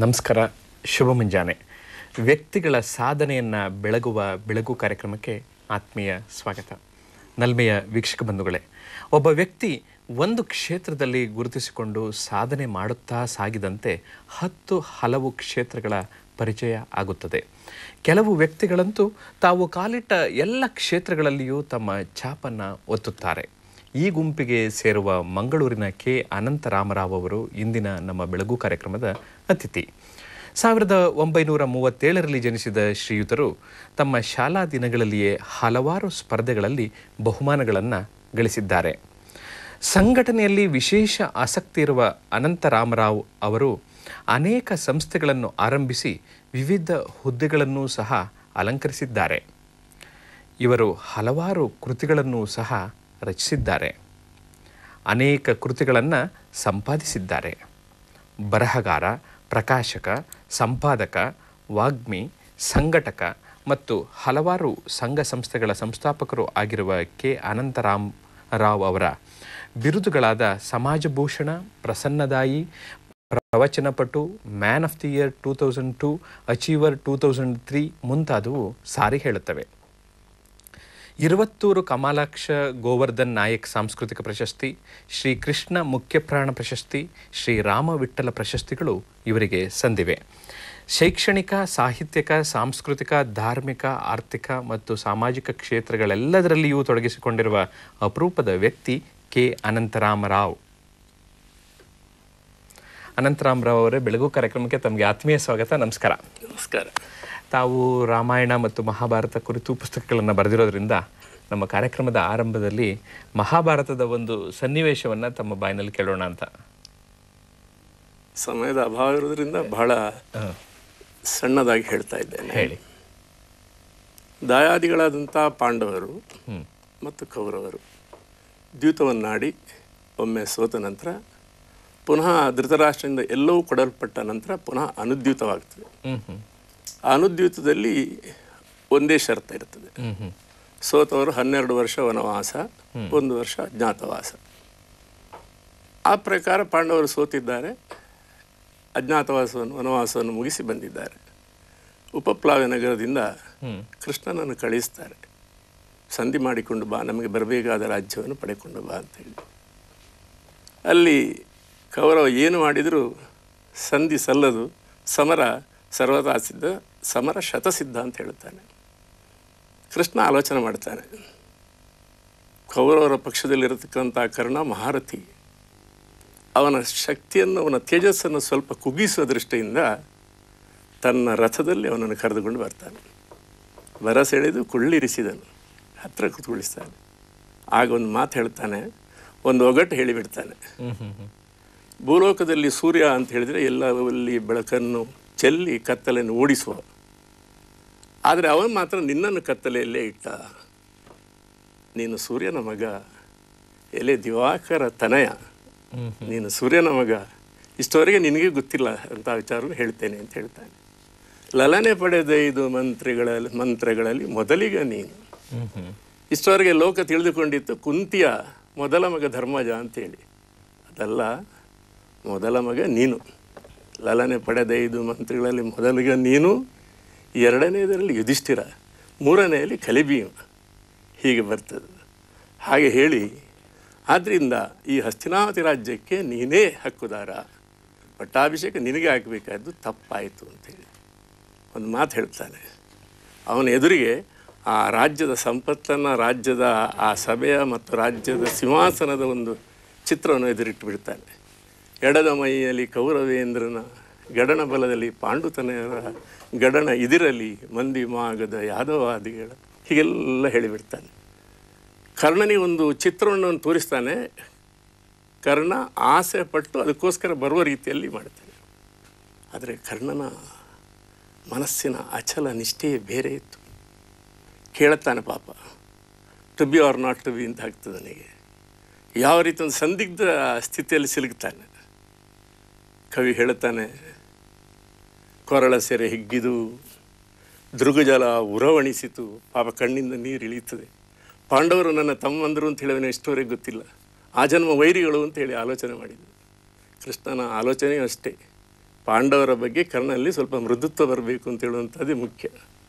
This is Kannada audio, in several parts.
ನಮಸ್ಕಾರ ಶುಭ ಮುಂಜಾನೆ ವ್ಯಕ್ತಿಗಳ ಸಾಧನೆಯನ್ನು ಬೆಳಗುವ ಬೆಳಗು ಕಾರ್ಯಕ್ರಮಕ್ಕೆ ಆತ್ಮೀಯ ಸ್ವಾಗತ ನಲ್ಮೆಯ ವೀಕ್ಷಕ ಬಂಧುಗಳೇ ಒಬ್ಬ ವ್ಯಕ್ತಿ ಒಂದು ಕ್ಷೇತ್ರದಲ್ಲಿ ಗುರುತಿಸಿಕೊಂಡು ಸಾಧನೆ ಮಾಡುತ್ತಾ ಸಾಗಿದಂತೆ ಹತ್ತು ಹಲವು ಕ್ಷೇತ್ರಗಳ ಪರಿಚಯ ಆಗುತ್ತದೆ ಕೆಲವು ವ್ಯಕ್ತಿಗಳಂತೂ ತಾವು ಕಾಲಿಟ್ಟ ಎಲ್ಲ ಕ್ಷೇತ್ರಗಳಲ್ಲಿಯೂ ತಮ್ಮ ಛಾಪನ್ನು ಒತ್ತುತ್ತಾರೆ ಈ ಗುಂಪಿಗೆ ಸೇರುವ ಮಂಗಳೂರಿನ ಕೆ ಅನಂತರಾಮರಾವ್ ಅವರು ಇಂದಿನ ನಮ್ಮ ಬೆಳಗು ಕಾರ್ಯಕ್ರಮದ ಅತಿಥಿ ಸಾವಿರದ ಒಂಬೈನೂರ ಮೂವತ್ತೇಳರಲ್ಲಿ ಜನಿಸಿದ ಶ್ರೀಯುತರು ತಮ್ಮ ಶಾಲಾ ದಿನಗಳಲ್ಲಿಯೇ ಹಲವಾರು ಸ್ಪರ್ಧೆಗಳಲ್ಲಿ ಬಹುಮಾನಗಳನ್ನು ಗಳಿಸಿದ್ದಾರೆ ಸಂಘಟನೆಯಲ್ಲಿ ವಿಶೇಷ ಆಸಕ್ತಿ ಇರುವ ಅನಂತರಾಮರಾವ್ ಅವರು ಅನೇಕ ಸಂಸ್ಥೆಗಳನ್ನು ಆರಂಭಿಸಿ ವಿವಿಧ ಹುದ್ದೆಗಳನ್ನೂ ಸಹ ಅಲಂಕರಿಸಿದ್ದಾರೆ ಇವರು ಹಲವಾರು ಕೃತಿಗಳನ್ನು ಸಹ ರಚಿಸಿದ್ದಾರೆ ಅನೇಕ ಕೃತಿಗಳನ್ನು ಸಂಪಾದಿಸಿದ್ದಾರೆ ಬರಹಗಾರ ಪ್ರಕಾಶಕ ಸಂಪಾದಕ ವಾಗ್ಮಿ ಸಂಘಟಕ ಮತ್ತು ಹಲವಾರು ಸಂಘ ಸಂಸ್ಥೆಗಳ ಸಂಸ್ಥಾಪಕರು ಆಗಿರುವ ಕೆ ಅನಂತರಾಮ್ ರಾವ್ ಅವರ ಬಿರುದುಗಳಾದ ಸಮಾಜಭೂಷಣ ಪ್ರಸನ್ನದಾಯಿ ಪ್ರವಚನಪಟು man of the year two thousand two achiever two thousand three ಮುಂತಾದವು ಸಾರಿ ಹೇಳುತ್ತವೆ ಇರುವತ್ತೂರು ಕಮಾಲಾಕ್ಷ ಗೋವರ್ಧನ್ ನಾಯಕ್ ಸಾಂಸ್ಕೃತಿಕ ಪ್ರಶಸ್ತಿ ಶ್ರೀ ಕೃಷ್ಣ ಮುಖ್ಯಪ್ರಾಣ ಪ್ರಶಸ್ತಿ ಶ್ರೀ ರಾಮ ವಿಠ್ಠಲ ಪ್ರಶಸ್ತಿಗಳು ಇವರಿಗೆ ಸಂದಿವೆ ಶೈಕ್ಷಣಿಕ ಸಾಹಿತ್ಯಿಕ ಸಾಂಸ್ಕೃತಿಕ ಧಾರ್ಮಿಕ ಆರ್ಥಿಕ ಮತ್ತು ಸಾಮಾಜಿಕ ಕ್ಷೇತ್ರಗಳೆಲ್ಲದರಲ್ಲಿಯೂ ತೊಡಗಿಸಿಕೊಂಡಿರುವ ಅಪರೂಪದ ವ್ಯಕ್ತಿ ಕೆ ಅನಂತರಾಮರಾವ್ ಅನಂತರಾಮರಾವ್ ಅವರೇ ಬೆಳಗು ಕಾರ್ಯಕ್ರಮಕ್ಕೆ ತಮಗೆ ಆತ್ಮೀಯ ಸ್ವಾಗತ ನಮಸ್ಕಾರ ನಮಸ್ಕಾರ ತಾವು ರಾಮಾಯಣ ಮತ್ತು ಮಹಾಭಾರತ ಕುರಿತು ಪುಸ್ತಕಗಳನ್ನು ಬರೆದಿರೋದ್ರಿಂದ ನಮ್ಮ ಕಾರ್ಯಕ್ರಮದ ಆರಂಭದಲ್ಲಿ ಮಹಾಭಾರತದ ಒಂದು ಸನ್ನಿವೇಶವನ್ನು ತಮ್ಮ ಬಾಯಿನಲ್ಲಿ ಕೇಳೋಣ ಅಂತ ಸಮಯದ ಅಭಾವ ಇರೋದ್ರಿಂದ ಬಹಳ ಸಣ್ಣದಾಗಿ ಹೇಳ್ತಾ ಇದ್ದೇನೆ ಹೇಳಿ ದಾಯಾದಿಗಳಾದಂಥ ಪಾಂಡವರು ಹ್ಮ್. ಮತ್ತು ಕೌರವರು ದ್ಯೂತವನ್ನಾಡಿ ಒಮ್ಮೆ ಸೋತ ನಂತರ ಪುನಃ ಧೃತರಾಷ್ಟ್ರದಿಂದ ಎಲ್ಲವೂ ಕೊಡಲ್ಪಟ್ಟ ನಂತರ ಪುನಃ ಅನುದ್ಯೂತವಾಗ್ತದೆ ಹ್ಮ್ ಹ್ಮ್ ಆ ಅನುದ್ಯೂತದಲ್ಲಿ ಒಂದೇ ಷರತ್ತ ಇರ್ತದೆ ಹ್ಮ್ ಹ್ಮ್ ಸೋತವರು ಹನ್ನೆರಡು ವರ್ಷ ವನವಾಸ ಒಂದು ವರ್ಷ ಅಜ್ಞಾತವಾಸ ಆ ಪ್ರಕಾರ ಪಾಂಡವರು ಸೋತಿದ್ದಾರೆ ಅಜ್ಞಾತವಾಸವನ್ನು ವನವಾಸವನ್ನು ಮುಗಿಸಿ ಬಂದಿದ್ದಾರೆ ಉಪಪ್ಲಾವ್ಯ ನಗರದಿಂದ ಹ್ಮ್ ಕೃಷ್ಣನನ್ನು ಕಳಿಸ್ತಾರೆ ಸಂಧಿ ಮಾಡಿಕೊಂಡು ಬಾ ನಮಗೆ ಬರಬೇಕಾದ ರಾಜ್ಯವನ್ನು ಪಡೆಕೊಂಡು ಬಾ ಅಂತೇಳಿ ಅಲ್ಲಿ ಕೌರವ ಏನು ಮಾಡಿದರೂ ಸಂಧಿ ಸಲ್ಲದು ಸಮರ ಸರ್ವದಾ ಸಿದ್ಧ ಸಮರ ಶತಸಿದ್ಧ ಅಂತ ಹೇಳುತ್ತಾನೆ ಕೃಷ್ಣ ಆಲೋಚನೆ ಮಾಡ್ತಾನೆ ಕೌರವರ ಪಕ್ಷದಲ್ಲಿರತಕ್ಕಂಥ ಕರ್ಣ ಮಹಾರಥಿ ಅವನ ಶಕ್ತಿಯನ್ನು ಅವನ ತೇಜಸ್ಸನ್ನು ಸ್ವಲ್ಪ ಕುಗ್ಗಿಸುವ ದೃಷ್ಟಿಯಿಂದ ತನ್ನ ರಥದಲ್ಲಿ ಅವನನ್ನು ಕರೆದುಕೊಂಡು ಬರ್ತಾನೆ ಬರಸೆಳೆದು ಕುಳ್ಳಿರಿಸಿದನು ಹತ್ತಿರ ಕೂತ್ಕೊಳಿಸ್ತಾನೆ ಆಗ ಒಂದು ಮಾತು ಹೇಳ್ತಾನೆ ಒಂದು ಒಗಟ್ಟು ಹೇಳಿಬಿಡ್ತಾನೆ ಹ್ಮ್ ಹ್ಮ್ ಹ್ಮ್ ಭೂಲೋಕದಲ್ಲಿ ಸೂರ್ಯ ಅಂತ ಹೇಳಿದರೆ ಎಲ್ಲವಲ್ಲಿ ಬೆಳಕನ್ನು ಚೆಲ್ಲಿ ಕತ್ತಲೆಯನ್ನು ಓಡಿಸುವ ಆದರೆ ಅವನು ಮಾತ್ರ ನಿನ್ನನ್ನು ಕತ್ತಲೆಯಲ್ಲೇ ಇಟ್ಟ ನೀನು ಸೂರ್ಯನ ಮಗ ಎಲೆ ದಿವಾಕರ ತನಯ ಹ್ಮ್ ನೀನು ಸೂರ್ಯನ ಮಗ ಇಷ್ಟವರೆಗೆ ನಿನಗೆ ಗೊತ್ತಿಲ್ಲ ಅಂತ ವಿಚಾರವನ್ನು ಹೇಳ್ತೇನೆ ಅಂತ ಹೇಳ್ತಾನೆ ಲಲನೆ ಪಡೆದ ಇದು ಮಂತ್ರಿಗಳಲ್ಲಿ ಮಂತ್ರಗಳಲ್ಲಿ ಮೊದಲಿಗ ನೀನು ಹ್ಮ್ ಹ್ಮ್ ಇಷ್ಟವರೆಗೆ ಲೋಕ ತಿಳಿದುಕೊಂಡಿತ್ತು ಕುಂತಿಯ ಮೊದಲ ಮಗ ಧರ್ಮಜ ಅಂತೇಳಿ ಅದಲ್ಲ ಮೊದಲ ಮಗ ನೀನು ಲಲನೆ ಪಡೆದ ಐದು ಮಂತ್ರಿಗಳಲ್ಲಿ ಮೊದಲಿಗ ನೀನು ಎರಡನೇದರಲ್ಲಿ ಯುಧಿಷ್ಠಿರ ಮೂರನೆಯಲ್ಲಿ ಕಲಿಬೀಮ ಹೀಗೆ ಬರ್ತದೆ ಹಾಗೆ ಹೇಳಿ ಆದ್ದರಿಂದ ಈ ಹಸ್ತಿನಾವತಿ ರಾಜ್ಯಕ್ಕೆ ನೀನೇ ಹಕ್ಕುದಾರ ಪಟ್ಟಾಭಿಷೇಕ ನಿನಗೆ ಆಗಬೇಕಾದ್ದು ತಪ್ಪಾಯಿತು ಅಂತೇಳಿ ಒಂದು ಮಾತು ಹೇಳ್ತಾನೆ ಅವನ ಎದುರಿಗೆ ಆ ರಾಜ್ಯದ ಸಂಪತ್ತನ್ನು ರಾಜ್ಯದ ಆ ಸಭೆಯ ಮತ್ತು ರಾಜ್ಯದ ಸಿಂಹಾಸನದ ಒಂದು ಚಿತ್ರವನ್ನು ಎದುರಿಟ್ಟು ಬಿಡ್ತಾನೆ ಎಡದ ಮೈಯಲ್ಲಿ ಕೌರವೇಂದ್ರನ ಗಡನ ಬಲದಲ್ಲಿ ಪಾಂಡುತನೆಯರ ಗಡನ ಇದಿರಲಿ ಮಂದಿ ಮಾಗದ ಯಾದವಾದಿಗಳ ಹೀಗೆಲ್ಲ ಹೇಳಿಬಿಡ್ತಾನೆ ಕರ್ಣನಿಗೆ ಒಂದು ಚಿತ್ರವನ್ನು ಅವ್ನು ತೋರಿಸ್ತಾನೆ ಕರ್ಣ ಆಸೆ ಪಟ್ಟು ಅದಕ್ಕೋಸ್ಕರ ಬರುವ ರೀತಿಯಲ್ಲಿ ಮಾಡ್ತಾನೆ ಆದರೆ ಕರ್ಣನ ಮನಸ್ಸಿನ ಅಚಲ ನಿಷ್ಠೆಯೇ ಬೇರೆ ಇತ್ತು ಕೇಳುತ್ತಾನೆ ಪಾಪ to be or not to be ಅಂತ ಆಗ್ತದೆ ನನಗೆ ಯಾವ ರೀತಿ ಒಂದು ಸಂದಿಗ್ಧ ಸ್ಥಿತಿಯಲ್ಲಿ ಸಿಲುಕ್ತಾನೆ ಕವಿ ಹೇಳುತ್ತಾನೆ ಕೊರಳ ಸೆರೆ ಹಿಗ್ಗಿದು ದೃಗುಜಲ ಉರವಣಿಸಿತು ಪಾಪ ಕಣ್ಣಿಂದ ನೀರು ಇಳೀತದೆ ಪಾಂಡವರು ನನ್ನ ತಮ್ಮಂದರು ಅಂತ ಹೇಳಿ ಅವನಿಗೆ ಇಷ್ಟವರೆಗೆ ಗೊತ್ತಿಲ್ಲ ಆ ಜನ್ಮ ವೈರಿಗಳು ಅಂತ ಹೇಳಿ ಆಲೋಚನೆ ಮಾಡಿದ್ದು ಕೃಷ್ಣನ ಆಲೋಚನೆಯೂ ಅಷ್ಟೇ ಪಾಂಡವರ ಬಗ್ಗೆ ಕರ್ಣಲ್ಲಿ ಸ್ವಲ್ಪ ಮೃದುತ್ವ ಬರಬೇಕು ಅಂತ ಹೇಳುವಂಥದ್ದೇ ಮುಖ್ಯ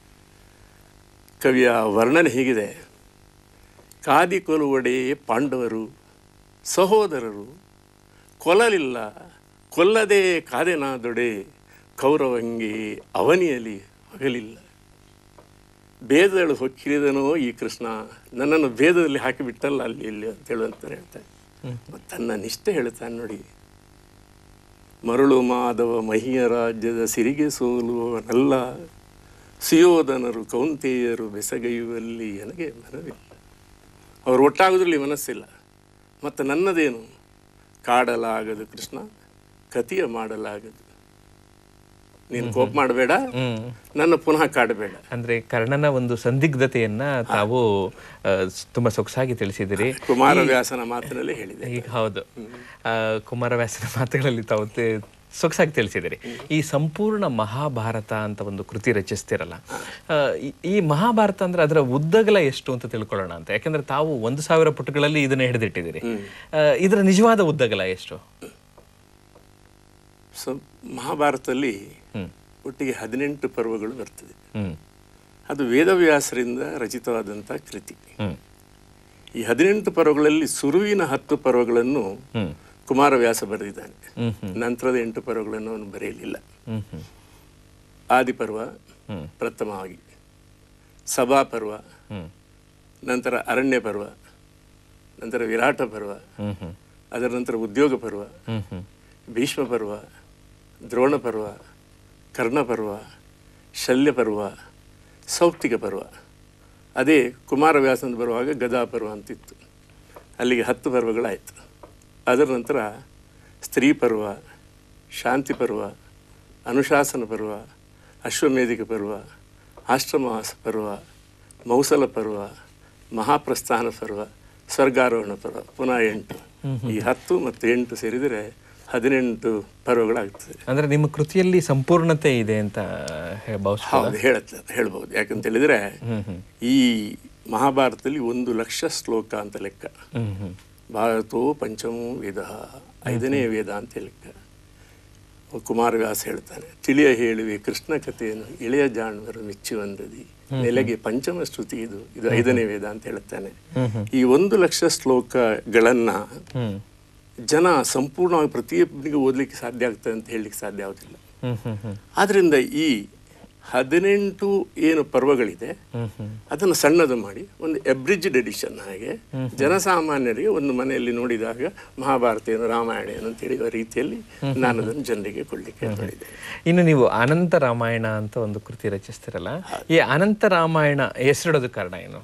ಕವಿಯ ವರ್ಣನೆ ಹೀಗಿದೆ ಕಾದಿ ಕೊಲುವಡೆ ಪಾಂಡವರು ಸಹೋದರರು ಕೊಲ್ಲಲಿಲ್ಲ ಕೊಲ್ಲದೆ ಕಾದೆನಾದೊಡೆ ಕೌರವಂಗೆ ಅವನಿಯಲಿ ಹೊಗಲಿಲ್ಲ ಭೇದಗಳು ಹೊಕ್ಕಿರಿದನೋ ಈ ಕೃಷ್ಣ ನನ್ನನ್ನು ಭೇದದಲ್ಲಿ ಹಾಕಿಬಿಟ್ಟಲ್ಲ ಅಲ್ಲಿ ಇಲ್ಲಿ ಅಂತ ಹೇಳುವಂತ ಹೇಳ್ತಾರೆ ಮತ್ತು ತನ್ನ ನಿಷ್ಠೆ ಹೇಳ್ತಾನೆ ನೋಡಿ ಮರಳು ಮಾಧವ ಮಹಿಯ ರಾಜ್ಯದ ಸಿರಿಗೆ ಸೋಲುವವನಲ್ಲ ಸುಯೋಧನರು ಕೌಂತೇಯರು ಬೆಸಗೈಯುವಲ್ಲಿ ನನಗೆ ಮನವಿಲ್ಲ ಅವರು ಒಟ್ಟಾಗೋದ್ರಲ್ಲಿ ಮನಸ್ಸಿಲ್ಲ ಮತ್ತು ನನ್ನದೇನು ಕಾಡಲಾಗದು ಕೃಷ್ಣ ಕತಿಯ ಮಾಡಲಾಗದು ನೀನು ಕೋಪ ಮಾಡಬೇಡ ಹ್ಮ್ ನನ್ನ ಪುನಃ ಕಾಡಬೇಡ ಅಂದ್ರೆ ಕರ್ಣನ ಒಂದು ಸಂದಿಗ್ಧತೆಯನ್ನ ತಾವು ಆ, ಸ್- ತುಂಬಾ ಸೊಗಸಾಗಿ ತಿಳಿಸಿದಿರಿ ಕುಮಾರವ್ಯಾಸನ ಮಾತಿನಲ್ಲಿ ಹೇಳಿದೆ ಈಗ ಹೌದು ಆ, ಕುಮಾರವ್ಯಾಸನ ಮಾತುಗಳಲ್ಲಿ ತಾವು ತೆ- ಸೊಗಸಾಗಿ ತಿಳಿಸಿದಿರಿ ಈ ಸಂಪೂರ್ಣ ಮಹಾಭಾರತ ಅಂತ ಒಂದು ಕೃತಿ ರಚಿಸ್ತಿರಲ್ಲ ಆ, ಈ- ಈ ಮಹಾಭಾರತ ಅಂದ್ರೆ ಅದರ ಉದ್ದಗಲ ಎಷ್ಟು ಅಂತ ತಿಳ್ಕೊಳ್ಳೋಣ ಅಂತ ಯಾಕಂದ್ರೆ ತಾವು ಒಂದು ಸಾವಿರ ಪುಟಗಳಲ್ಲಿ ಇದನ್ನ ಹಿಡಿದಿಟ್ಟಿದ್ದೀರಿ ಆ, ಇದರ ನಿಜವಾದ ಉದ್ದಗಲ ಎಷ್ಟು ಸೊ ಮಹಾಭಾರತದಲ್ಲಿ ಹ್ಮ್ ಒಟ್ಟಿಗೆ ಹದಿನೆಂಟು ಪರ್ವಗಳು ಬರ್ತದೆ ಹ್ಮ್ ಅದು ವೇದವ್ಯಾಸರಿಂದ ರಚಿತವಾದಂಥ ಕೃತಿ ಹ್ಮ್ ಈ ಹದಿನೆಂಟು ಪರ್ವಗಳಲ್ಲಿ ಸುರುವಿನ ಹತ್ತು ಪರ್ವಗಳನ್ನು ಹ್ಮ್ ಕುಮಾರವ್ಯಾಸ ಬರೆದಿದ್ದಾನೆ ಹ್ಮ್ ಹ್ಮ್ ನಂತರದ ಎಂಟು ಪರ್ವಗಳನ್ನು ಅವನು ಬರೆಯಲಿಲ್ಲ ಹ್ಮ್ ಹ್ಮ್ ಆದಿಪರ್ವ ಹ್ಮ್ ಪ್ರಥಮವಾಗಿ ಸಭಾಪರ್ವ ಹ್ಮ್ ನಂತರ ಅರಣ್ಯ ಪರ್ವ ನಂತರ ವಿರಾಟ ಪರ್ವ ಹ್ಮ್ ಹ್ಮ್ ಅದರ ನಂತರ ಉದ್ಯೋಗ ಪರ್ವ ಹ್ಮ್ ಹ್ಮ್ ಭೀಷ್ಮ ಪರ್ವ ದ್ರೋಣ ಪರ್ವ ಕರ್ಣ ಪರ್ವ ಶಲ್ಯ ಪರ್ವ ಸೌಪ್ತಿಕ ಪರ್ವ ಅದೇ ಕುಮಾರವ್ಯಾಸಂದ ಬರುವಾಗ ಗದಾ ಪರ್ವ ಅಂತಿತ್ತು ಅಲ್ಲಿಗೆ ಹತ್ತು ಪರ್ವಗಳಾಯಿತು ಅದರ ನಂತರ ಸ್ತ್ರೀ ಪರ್ವ ಶಾಂತಿ ಪರ್ವ ಅನುಶಾಸನ ಪರ್ವ ಅಶ್ವಮೇಧಿಕ ಪರ್ವ ಆಶ್ರಮವಾಸ ಪರ್ವ ಮೌಸಲ ಪರ್ವ ಮಹಾಪ್ರಸ್ಥಾನ ಪರ್ವ ಸ್ವರ್ಗಾರೋಹಣ ಪರ್ವ ಪುನಃ ಎಂಟು ಈ ಹತ್ತು ಮತ್ತು ಎಂಟು ಸೇರಿದರೆ ಹದಿನೆಂಟು ಪರ್ವಗಳಾಗ್ತದೆ ಅಂದ್ರೆ ನಿಮ್ಮ ಕೃತಿಯಲ್ಲಿ ಸಂಪೂರ್ಣತೆ ಇದೆ ಅಂತ ಹೇ- ಭಾವಿಸ್ಬೋದು ಹೌದು ಹೇಳತ್ತೆ ಹೇಳ್ಬೋದು ಯಾಕಂತ ಹೇಳಿದ್ರೆ ಹ್ಮ್ ಹ್ಮ್ ಈ ಮಹಾಭಾರತದಲ್ಲಿ ಒಂದು ಲಕ್ಷ ಶ್ಲೋಕ ಅಂತ ಲೆಕ್ಕ ಹ್ಮ್ ಹ್ಮ್ ಭಾರತೋ ಪಂಚಮೋ ವೇದ ಐದನೇ ವೇದ ಅಂತ ಲೆಕ್ಕ ಕುಮಾರವ್ಯಾಸ ಹೇಳ್ತಾನೆ ತಿಳಿಯ ಹೇಳುವೆ ಕೃಷ್ಣ ಕಥೆಯನ್ನು ಇಳೆಯ ಜಾಣವರು ಮೆಚ್ಚುವಂದದಿ ನೆಲೆಗೆ ಪಂಚಮ ಶ್ರುತಿ ಇದು ಇದು ಐದನೇ ವೇದ ಅಂತ ಹೇಳ್ತಾನೆ ಹ್ಮ್ ಹ್ಮ್ ಈ ಒಂದು ಲಕ್ಷ ಶ್ಲೋಕಗಳನ್ನ ಹ್ಮ್ ಜನ ಸಂಪೂರ್ಣವಾಗಿ ಪ್ರತಿಯೊಬ್ಬನಿಗೆ ಓದಲಿಕ್ಕೆ ಸಾಧ್ಯ ಆಗ್ತದೆ ಅಂತ ಹೇಳಲಿಕ್ಕೆ ಸಾಧ್ಯ ಆಗೋದಿಲ್ಲ ಹ್ಮ್ ಹ್ಮ್ ಹ್ಮ್ ಆದ್ರಿಂದ ಈ ಹದಿನೆಂಟು ಏನು ಪರ್ವಗಳಿದೆ ಹ್ಮ್ ಹ್ಮ್ ಅದನ್ನು ಸಣ್ಣದು ಮಾಡಿ ಒಂದು ಎಬ್ರಿಜ್ಡ್ ಎಡಿಷನ್ ಹಾಗೆ ಜನಸಾಮಾನ್ಯರಿಗೆ ಒಂದು ಮನೆಯಲ್ಲಿ ನೋಡಿದಾಗ ಮಹಾಭಾರತ ಏನು ರಾಮಾಯಣ ಏನು ಅಂತ ಹೇಳುವ ರೀತಿಯಲ್ಲಿ ನಾನು ಅದನ್ನು ಜನರಿಗೆ ಕೊಡಲಿಕ್ಕೆ ಮಾಡಿದೆ ಇನ್ನು ನೀವು ಅನಂತ ರಾಮಾಯಣ ಅಂತ ಒಂದು ಕೃತಿ ರಚಿಸ್ತಿರಲ್ಲ ಈ ಅನಂತ ರಾಮಾಯಣ ಹೆಸರಿಡೋದು ಕಾರಣ ಏನು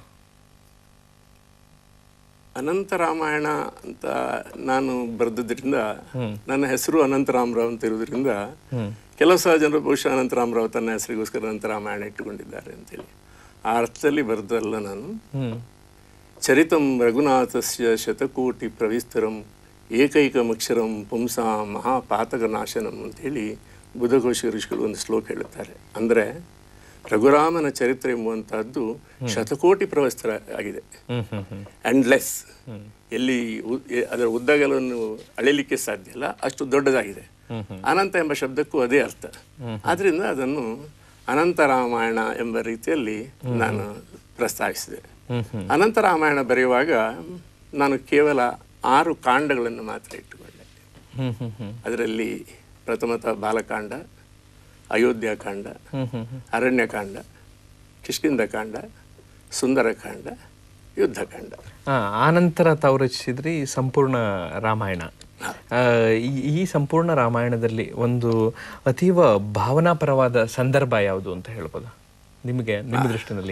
ಅನಂತ ರಾಮಾಯಣ ಅಂತ ನಾನು ಬರೆದದ್ರಿಂದ ನನ್ನ ಹೆಸರು ಅನಂತರಾಮರಾವ್ ಅಂತ ಇರೋದ್ರಿಂದ ಹ್ಮ್ ಕೆಲವು ಸಹ ಜನರು ಬಹುಶಃ ಅನಂತರಾಮರಾವ್ ತನ್ನ ಹೆಸರಿಗೋಸ್ಕರ ಅನಂತ ರಾಮಾಯಣ ಇಟ್ಟುಕೊಂಡಿದ್ದಾರೆ ಅಂತೇಳಿ ಆ ಅರ್ಥದಲ್ಲಿ ಬರೆದಲ್ಲ ನಾನು ಹ್ಮ್ ಚರಿತಂ ರಘುನಾಥಸ್ಯ ಶತಕೋಟಿ ಪ್ರವಿಸ್ತರಂ ಏಕೈಕಮಕ್ಷರಂ ಪುಂಸಾ ಮಹಾಪಾತಕನಾಶನಂ ಅಂತೇಳಿ ಬುಧಘೋಷ ಋಷಿಗಳು ಒಂದು ಶ್ಲೋಕ ಹೇಳುತ್ತಾರೆ ಅಂದರೆ ರಘುರಾಮನ ಚರಿತ್ರೆ ಎಂಬುವಂತಹದ್ದು ಶತಕೋಟಿ ಪ್ರವಸ್ತರ ಆಗಿದೆ ಹ್ಮ್ ಹ್ಮ್ ಹ್ಮ್ ಎಂಡ್ಲೆಸ್ ಎಲ್ಲಿ ಉ- ಎ- ಅದರ ಉದ್ದಗಲವನ್ನು ಅಳಿಲಿಕ್ಕೆ ಸಾಧ್ಯ ಇಲ್ಲ ಅಷ್ಟು ದೊಡ್ಡದಾಗಿದೆ ಹ್ಮ್ ಹ್ಮ್ ಅನಂತ ಎಂಬ ಶಬ್ದಕ್ಕೂ ಅದೇ ಅರ್ಥ ಆದ್ರಿಂದ ಅದನ್ನು ಅನಂತ ರಾಮಾಯಣ ಎಂಬ ರೀತಿಯಲ್ಲಿ ನಾನು ಪ್ರಸ್ತಾವಿಸಿದೆ ಹ್ಮ್ ಹ್ಮ್ ಅನಂತ ರಾಮಾಯಣ ಬರೆಯುವಾಗ ನಾನು ಕೇವಲ ಆರು ಕಾಂಡಗಳನ್ನು ಮಾತ್ರ ಇಟ್ಟುಕೊಂಡೆ ಹ್ಮ್ ಹ್ಮ್ ಹ್ಮ್ ಅದರಲ್ಲಿ ಪ್ರಥಮತಃ ಬಾಲಕಾಂಡ ಅಯೋಧ್ಯಕಾಂಡ ಹ್ಮ್ ಹ್ಮ್ ಹ್ಮ್ ಅರಣ್ಯಕಾಂಡ ಕಿಷ್ಕಿಂಧಕಾಂಡ ಸುಂದರಕಾಂಡ ಯುದ್ಧಕಾಂಡ ಆ, ಆನಂತರ ತಾವು ರಚಿಸಿದ್ರಿ ಸಂಪೂರ್ಣ ರಾಮಾಯಣ ಆ, ಈ- ಈ ಸಂಪೂರ್ಣ ರಾಮಾಯಣದಲ್ಲಿ ಒಂದು ಅತೀವ ಭಾವನಾಪರವಾದ ಸಂದರ್ಭ ಯಾವುದು ಅಂತ ಹೇಳ್ಬೋದಾ ನಿಮಗೆ ನಿಮ್ಮ ದೃಷ್ಟಿನಲ್ಲಿ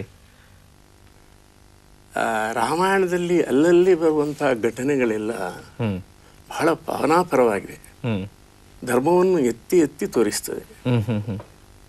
ಆ, ರಾಮಾಯಣದಲ್ಲಿ ಅಲ್ಲಲ್ಲಿ ಬರುವಂತಹ ಘಟನೆಗಳೆಲ್ಲ ಹ್ಮ್ ಬಹಳ ಭಾವನಾಪರವಾಗಿವೆ ಹ್ಮ್ ಧರ್ಮವನ್ನು ಎತ್ತಿ ಎತ್ತಿ ತೋರಿಸ್ತದೆ ಹ್ಮ್ ಹ್ಮ್ ಹ್ಮ್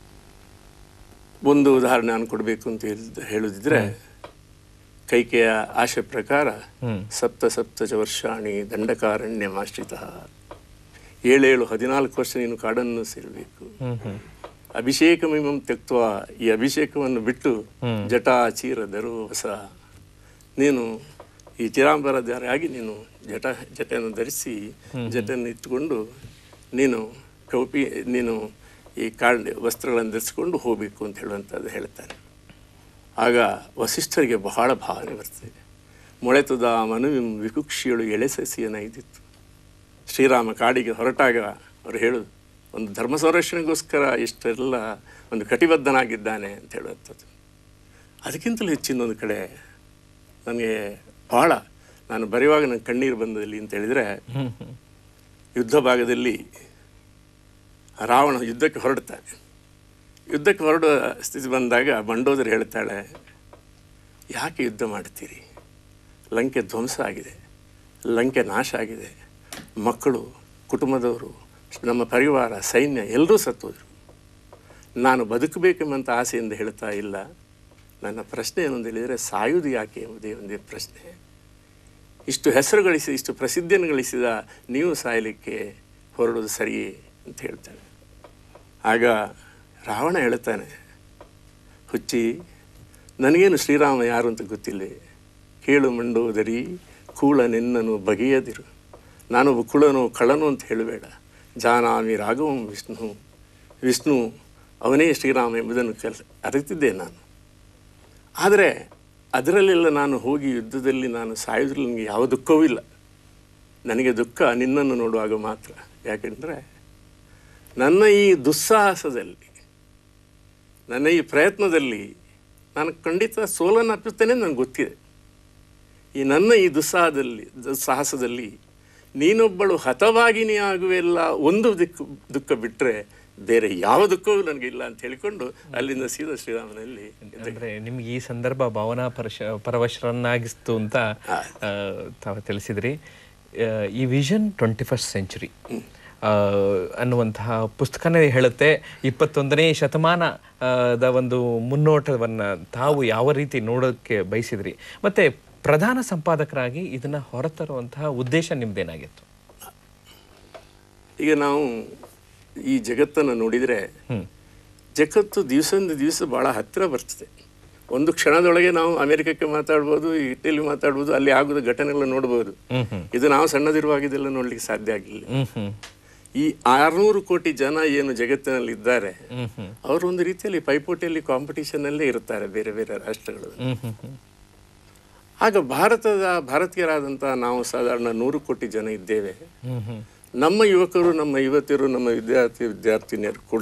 ಒಂದು ಉದಾಹರಣೆ ನಾನು ಕೊಡಬೇಕು ಅಂತ ಹೇಳಿದ್- ಹೇಳುದಿದ್ರೆ ಕೈಕೆಯ ಆಶೆ ಪ್ರಕಾರ ಹ್ಮ್ ಸಪ್ತ ಸಪ್ತ ಚ ವರ್ಷಾಣಿ ದಂಡಕಾರಣ್ಯಮಾಶ್ರಿತ ಏಳೇಳು ಹದಿನಾಲ್ಕು ವರ್ಷ ನೀನು ಕಾಡನ್ನು ಸೇರಬೇಕು ಹ್ಮ್ ಹ್ಮ್ ಅಭಿಷೇಕಮಿಮಂ ತೆಕ್ತ್ವ ಈ ಅಭಿಷೇಕವನ್ನು ಬಿಟ್ಟು ಹ್ಮ್. ಜಟಾ ಚೀರ ಧರು ಹೊಸ ನೀನು ಈ ಚಿರಾಂಬರಧಾರಿಯಾಗಿ ನೀನು ಜಟ ಜಟೆಯನ್ನು ಧರಿಸಿ ಜಟೆಯನ್ನು ಇಟ್ಟುಕೊಂಡು ನೀನು ಕೌಪಿ ನೀನು ಈ ಕಾಳು ವಸ್ತ್ರಗಳನ್ನು ಧರಿಸ್ಕೊಂಡು ಹೋಗಬೇಕು ಅಂತ ಹೇಳುವಂಥದ್ದು ಹೇಳ್ತಾರೆ ಆಗ ವಸಿಷ್ಠರಿಗೆ ಬಹಳ ಭಾವನೆ ಬರ್ತದೆ ಮೊಳೆತದ ಮನುವಿಂ ವಿಕುಕ್ಷಿಯಳು ಎಳೆಸಸಿಯನೈದಿತ್ತು ಶ್ರೀರಾಮ ಕಾಡಿಗೆ ಹೊರಟಾಗ ಅವರು ಹೇಳೋದು ಒಂದು ಧರ್ಮ ಸಂರಕ್ಷಣೆಗೋಸ್ಕರ ಇಷ್ಟೆಲ್ಲ ಒಂದು ಕಟಿಬದ್ಧನಾಗಿದ್ದಾನೆ ಅಂತ ಹೇಳುವಂಥದ್ದು ಅದಕ್ಕಿಂತಲೂ ಹೆಚ್ಚಿನೊಂದು ಕಡೆ ನನಗೆ ಭಾಳ ನಾನು ಬರೆಯುವಾಗ ನನ್ನ ಕಣ್ಣೀರು ಬಂದಲ್ಲಿ ಅಂತ ಹೇಳಿದರೆ ಹ್ಮ್ ಹ್ಮ್ ಯುದ್ಧ ಭಾಗದಲ್ಲಿ ರಾವಣ ಯುದ್ಧಕ್ಕೆ ಹೊರಡ್ತಾನೆ ಯುದ್ಧಕ್ಕೆ ಹೊರಡುವ ಸ್ಥಿತಿ ಬಂದಾಗ ಮಂಡೋದರಿ ಹೇಳ್ತಾಳೆ ಯಾಕೆ ಯುದ್ಧ ಮಾಡ್ತೀರಿ ಲಂಕೆ ಧ್ವಂಸ ಆಗಿದೆ ಲಂಕೆ ನಾಶ ಆಗಿದೆ ಮಕ್ಕಳು ಕುಟುಂಬದವರು ನಮ್ಮ ಪರಿವಾರ ಸೈನ್ಯ ಎಲ್ಲರೂ ಸತ್ತೋದ್ರು ನಾನು ಬದುಕಬೇಕೆಂಬಂತ ಆಸೆಯಿಂದ ಹೇಳ್ತಾ ಇಲ್ಲ ನನ್ನ ಪ್ರಶ್ನೆ ಏನೊಂದು ಹೇಳಿದರೆ ಸಾಯುವುದು ಯಾಕೆ ಎಂಬುದೇ ಒಂದೇ ಪ್ರಶ್ನೆ ಇಷ್ಟು ಹೆಸರು ಗಳಿಸಿ ಇಷ್ಟು ಪ್ರಸಿದ್ಧಿಯನ್ನು ಗಳಿಸಿದ ನೀವು ಸಾಯಲಿಕ್ಕೆ ಹೊರಡೋದು ಸರಿಯೇ ಅಂತ ಹೇಳ್ತಾನೆ ಆಗ ರಾವಣ ಹೇಳ್ತಾನೆ ಹುಚ್ಚಿ ನನಗೇನು ಶ್ರೀರಾಮ ಯಾರು ಅಂತ ಗೊತ್ತಿಲ್ಲ ಕೇಳು ಮಂಡೋದರಿ ಕೂಳ ನಿನ್ನನು ಬಗೆಯದಿರು ನಾನೊಬ್ಬ ಕುಳನು ಕಳ್ಳನು ಅಂತ ಹೇಳಬೇಡ ಜಾನಾಮಿ ರಾಘವಂ ವಿಷ್ಣು ವಿಷ್ಣು ಅವನೇ ಶ್ರೀರಾಮ ಎಂಬುದನ್ನು ಕಲ್ ಅರಿತಿದ್ದೆ ನಾನು ಆದರೆ ಅದರಲ್ಲೆಲ್ಲ ನಾನು ಹೋಗಿ ಯುದ್ಧದಲ್ಲಿ ನಾನು ಸಾಯೋದ್ರಲ್ಲಿ ನನಗೆ ಯಾವ ದುಃಖವೂ ಇಲ್ಲ ನನಗೆ ದುಃಖ ನಿನ್ನನ್ನು ನೋಡುವಾಗ ಮಾತ್ರ ಯಾಕೆಂದರೆ ನನ್ನ ಈ ದುಸ್ಸಾಹಸದಲ್ಲಿ ನನ್ನ ಈ ಪ್ರಯತ್ನದಲ್ಲಿ ನಾನು ಖಂಡಿತ ಸೋಲನ್ನು ಅಪ್ಪುತ್ತೇನೆ ನನಗೆ ಗೊತ್ತಿದೆ ಈ ನನ್ನ ಈ ದುಸ್ಸಾಹದಲ್ಲಿ ದುಸ್ಸಾಹಸದಲ್ಲಿ ನೀನೊಬ್ಬಳು ಹತವಾಗಿನಿ ಆಗುವೆಲ್ಲ ಒಂದು ದಿಕ್ಕು ದುಃಖ ಬಿಟ್ಟರೆ ಬೇರೆ ಯಾವ ದುಃಖವೂ ನನಗಿಲ್ಲ ಅಂತ ಹೇಳಿಕೊಂಡು ಅಲ್ಲಿಂದ ಸೀದಾ ಶ್ರೀರಾಮನಲ್ಲಿ ಅಂದ್ರೆ ನಿಮ್ಗೆ ಈ ಸಂದರ್ಭ ಭಾವನಾ ಪರಶ ಪರವಶರನ್ನಾಗಿಸ್ತು ಅಂತ ಆ, ತಾವು ತಿಳಿಸಿದ್ರಿ ಆ, ಈ ವಿಷನ್ ಟ್ವೆಂಟಿ ಫಸ್ಟ್ ಸೆಂಚುರಿ ಅನ್ನುವಂತಹ ಪುಸ್ತಕನೇ ಹೇಳುತ್ತೆ ಇಪ್ಪತ್ತೊಂದನೇ ಶತಮಾನ ಆ, ದ ಒಂದು ಮುನ್ನೋಟವನ್ನ ತಾವು ಯಾವ ರೀತಿ ನೋಡೋಕ್ಕೆ ಬಯಸಿದ್ರಿ ಮತ್ತೆ ಪ್ರಧಾನ ಸಂಪಾದಕರಾಗಿ ಇದನ್ನ ಹೊರತರುವಂತಹ ಉದ್ದೇಶ ನಿಮ್ದೇನಾಗಿತ್ತು ಈಗ ನಾವು ಈ ಜಗತ್ತನ್ನು ನೋಡಿದರೆ ಹ್ಮ್ ಜಗತ್ತು ದಿವಸದಿಂದ ದಿವಸ ಭಾಳ ಹತ್ತಿರ ಬರ್ತದೆ ಒಂದು ಕ್ಷಣದೊಳಗೆ ನಾವು ಅಮೆರಿಕಕ್ಕೆ ಮಾತಾಡ್ಬೋದು ಇಟಲಿ ಮಾತಾಡ್ಬೋದು ಅಲ್ಲಿ ಆಗೋದ ಘಟನೆಗಳನ್ನ ನೋಡ್ಬೋದು ಹ್ಮ್ ಹ್ಮ್ ಇದು ನಾವು ಸಣ್ಣದಿರುವಾಗ ಇದೆಲ್ಲ ನೋಡ್ಲಿಕ್ಕೆ ಸಾಧ್ಯ ಆಗಿಲ್ಲ ಹ್ಮ್ ಹ್ಮ್ ಈ ಆರ್ನೂರು ಕೋಟಿ ಜನ ಏನು ಜಗತ್ತಿನಲ್ಲಿ ಇದ್ದಾರೆ ಹ್ಮ್ ಹ್ಮ್ ಅವರು ಒಂದು ರೀತಿಯಲ್ಲಿ ಪೈಪೋಟಿಯಲ್ಲಿ ಕಾಂಪಿಟಿಷನ್ ಅಲ್ಲೇ ಇರ್ತಾರೆ ಬೇರೆ ಬೇರೆ ರಾಷ್ಟ್ರಗಳು ಹ್ಮ್ ಹ್ಮ್ ಹ್ಮ್ ಆಗ ಭಾರತದ ಭಾರತೀಯರಾದಂಥ ನಾವು ಸಾಧಾರಣ ನೂರು ಕೋಟಿ ಜನ ಇದ್ದೇವೆ ಹ್ಮ್ ಹ್ಮ್ ನಮ್ಮ ಯುವಕರು ನಮ್ಮ ಯುವತಿಯರು ನಮ್ಮ ವಿದ್ಯಾರ್ಥಿ ವಿದ್ಯಾರ್ಥಿನಿಯರು ಕೂಡ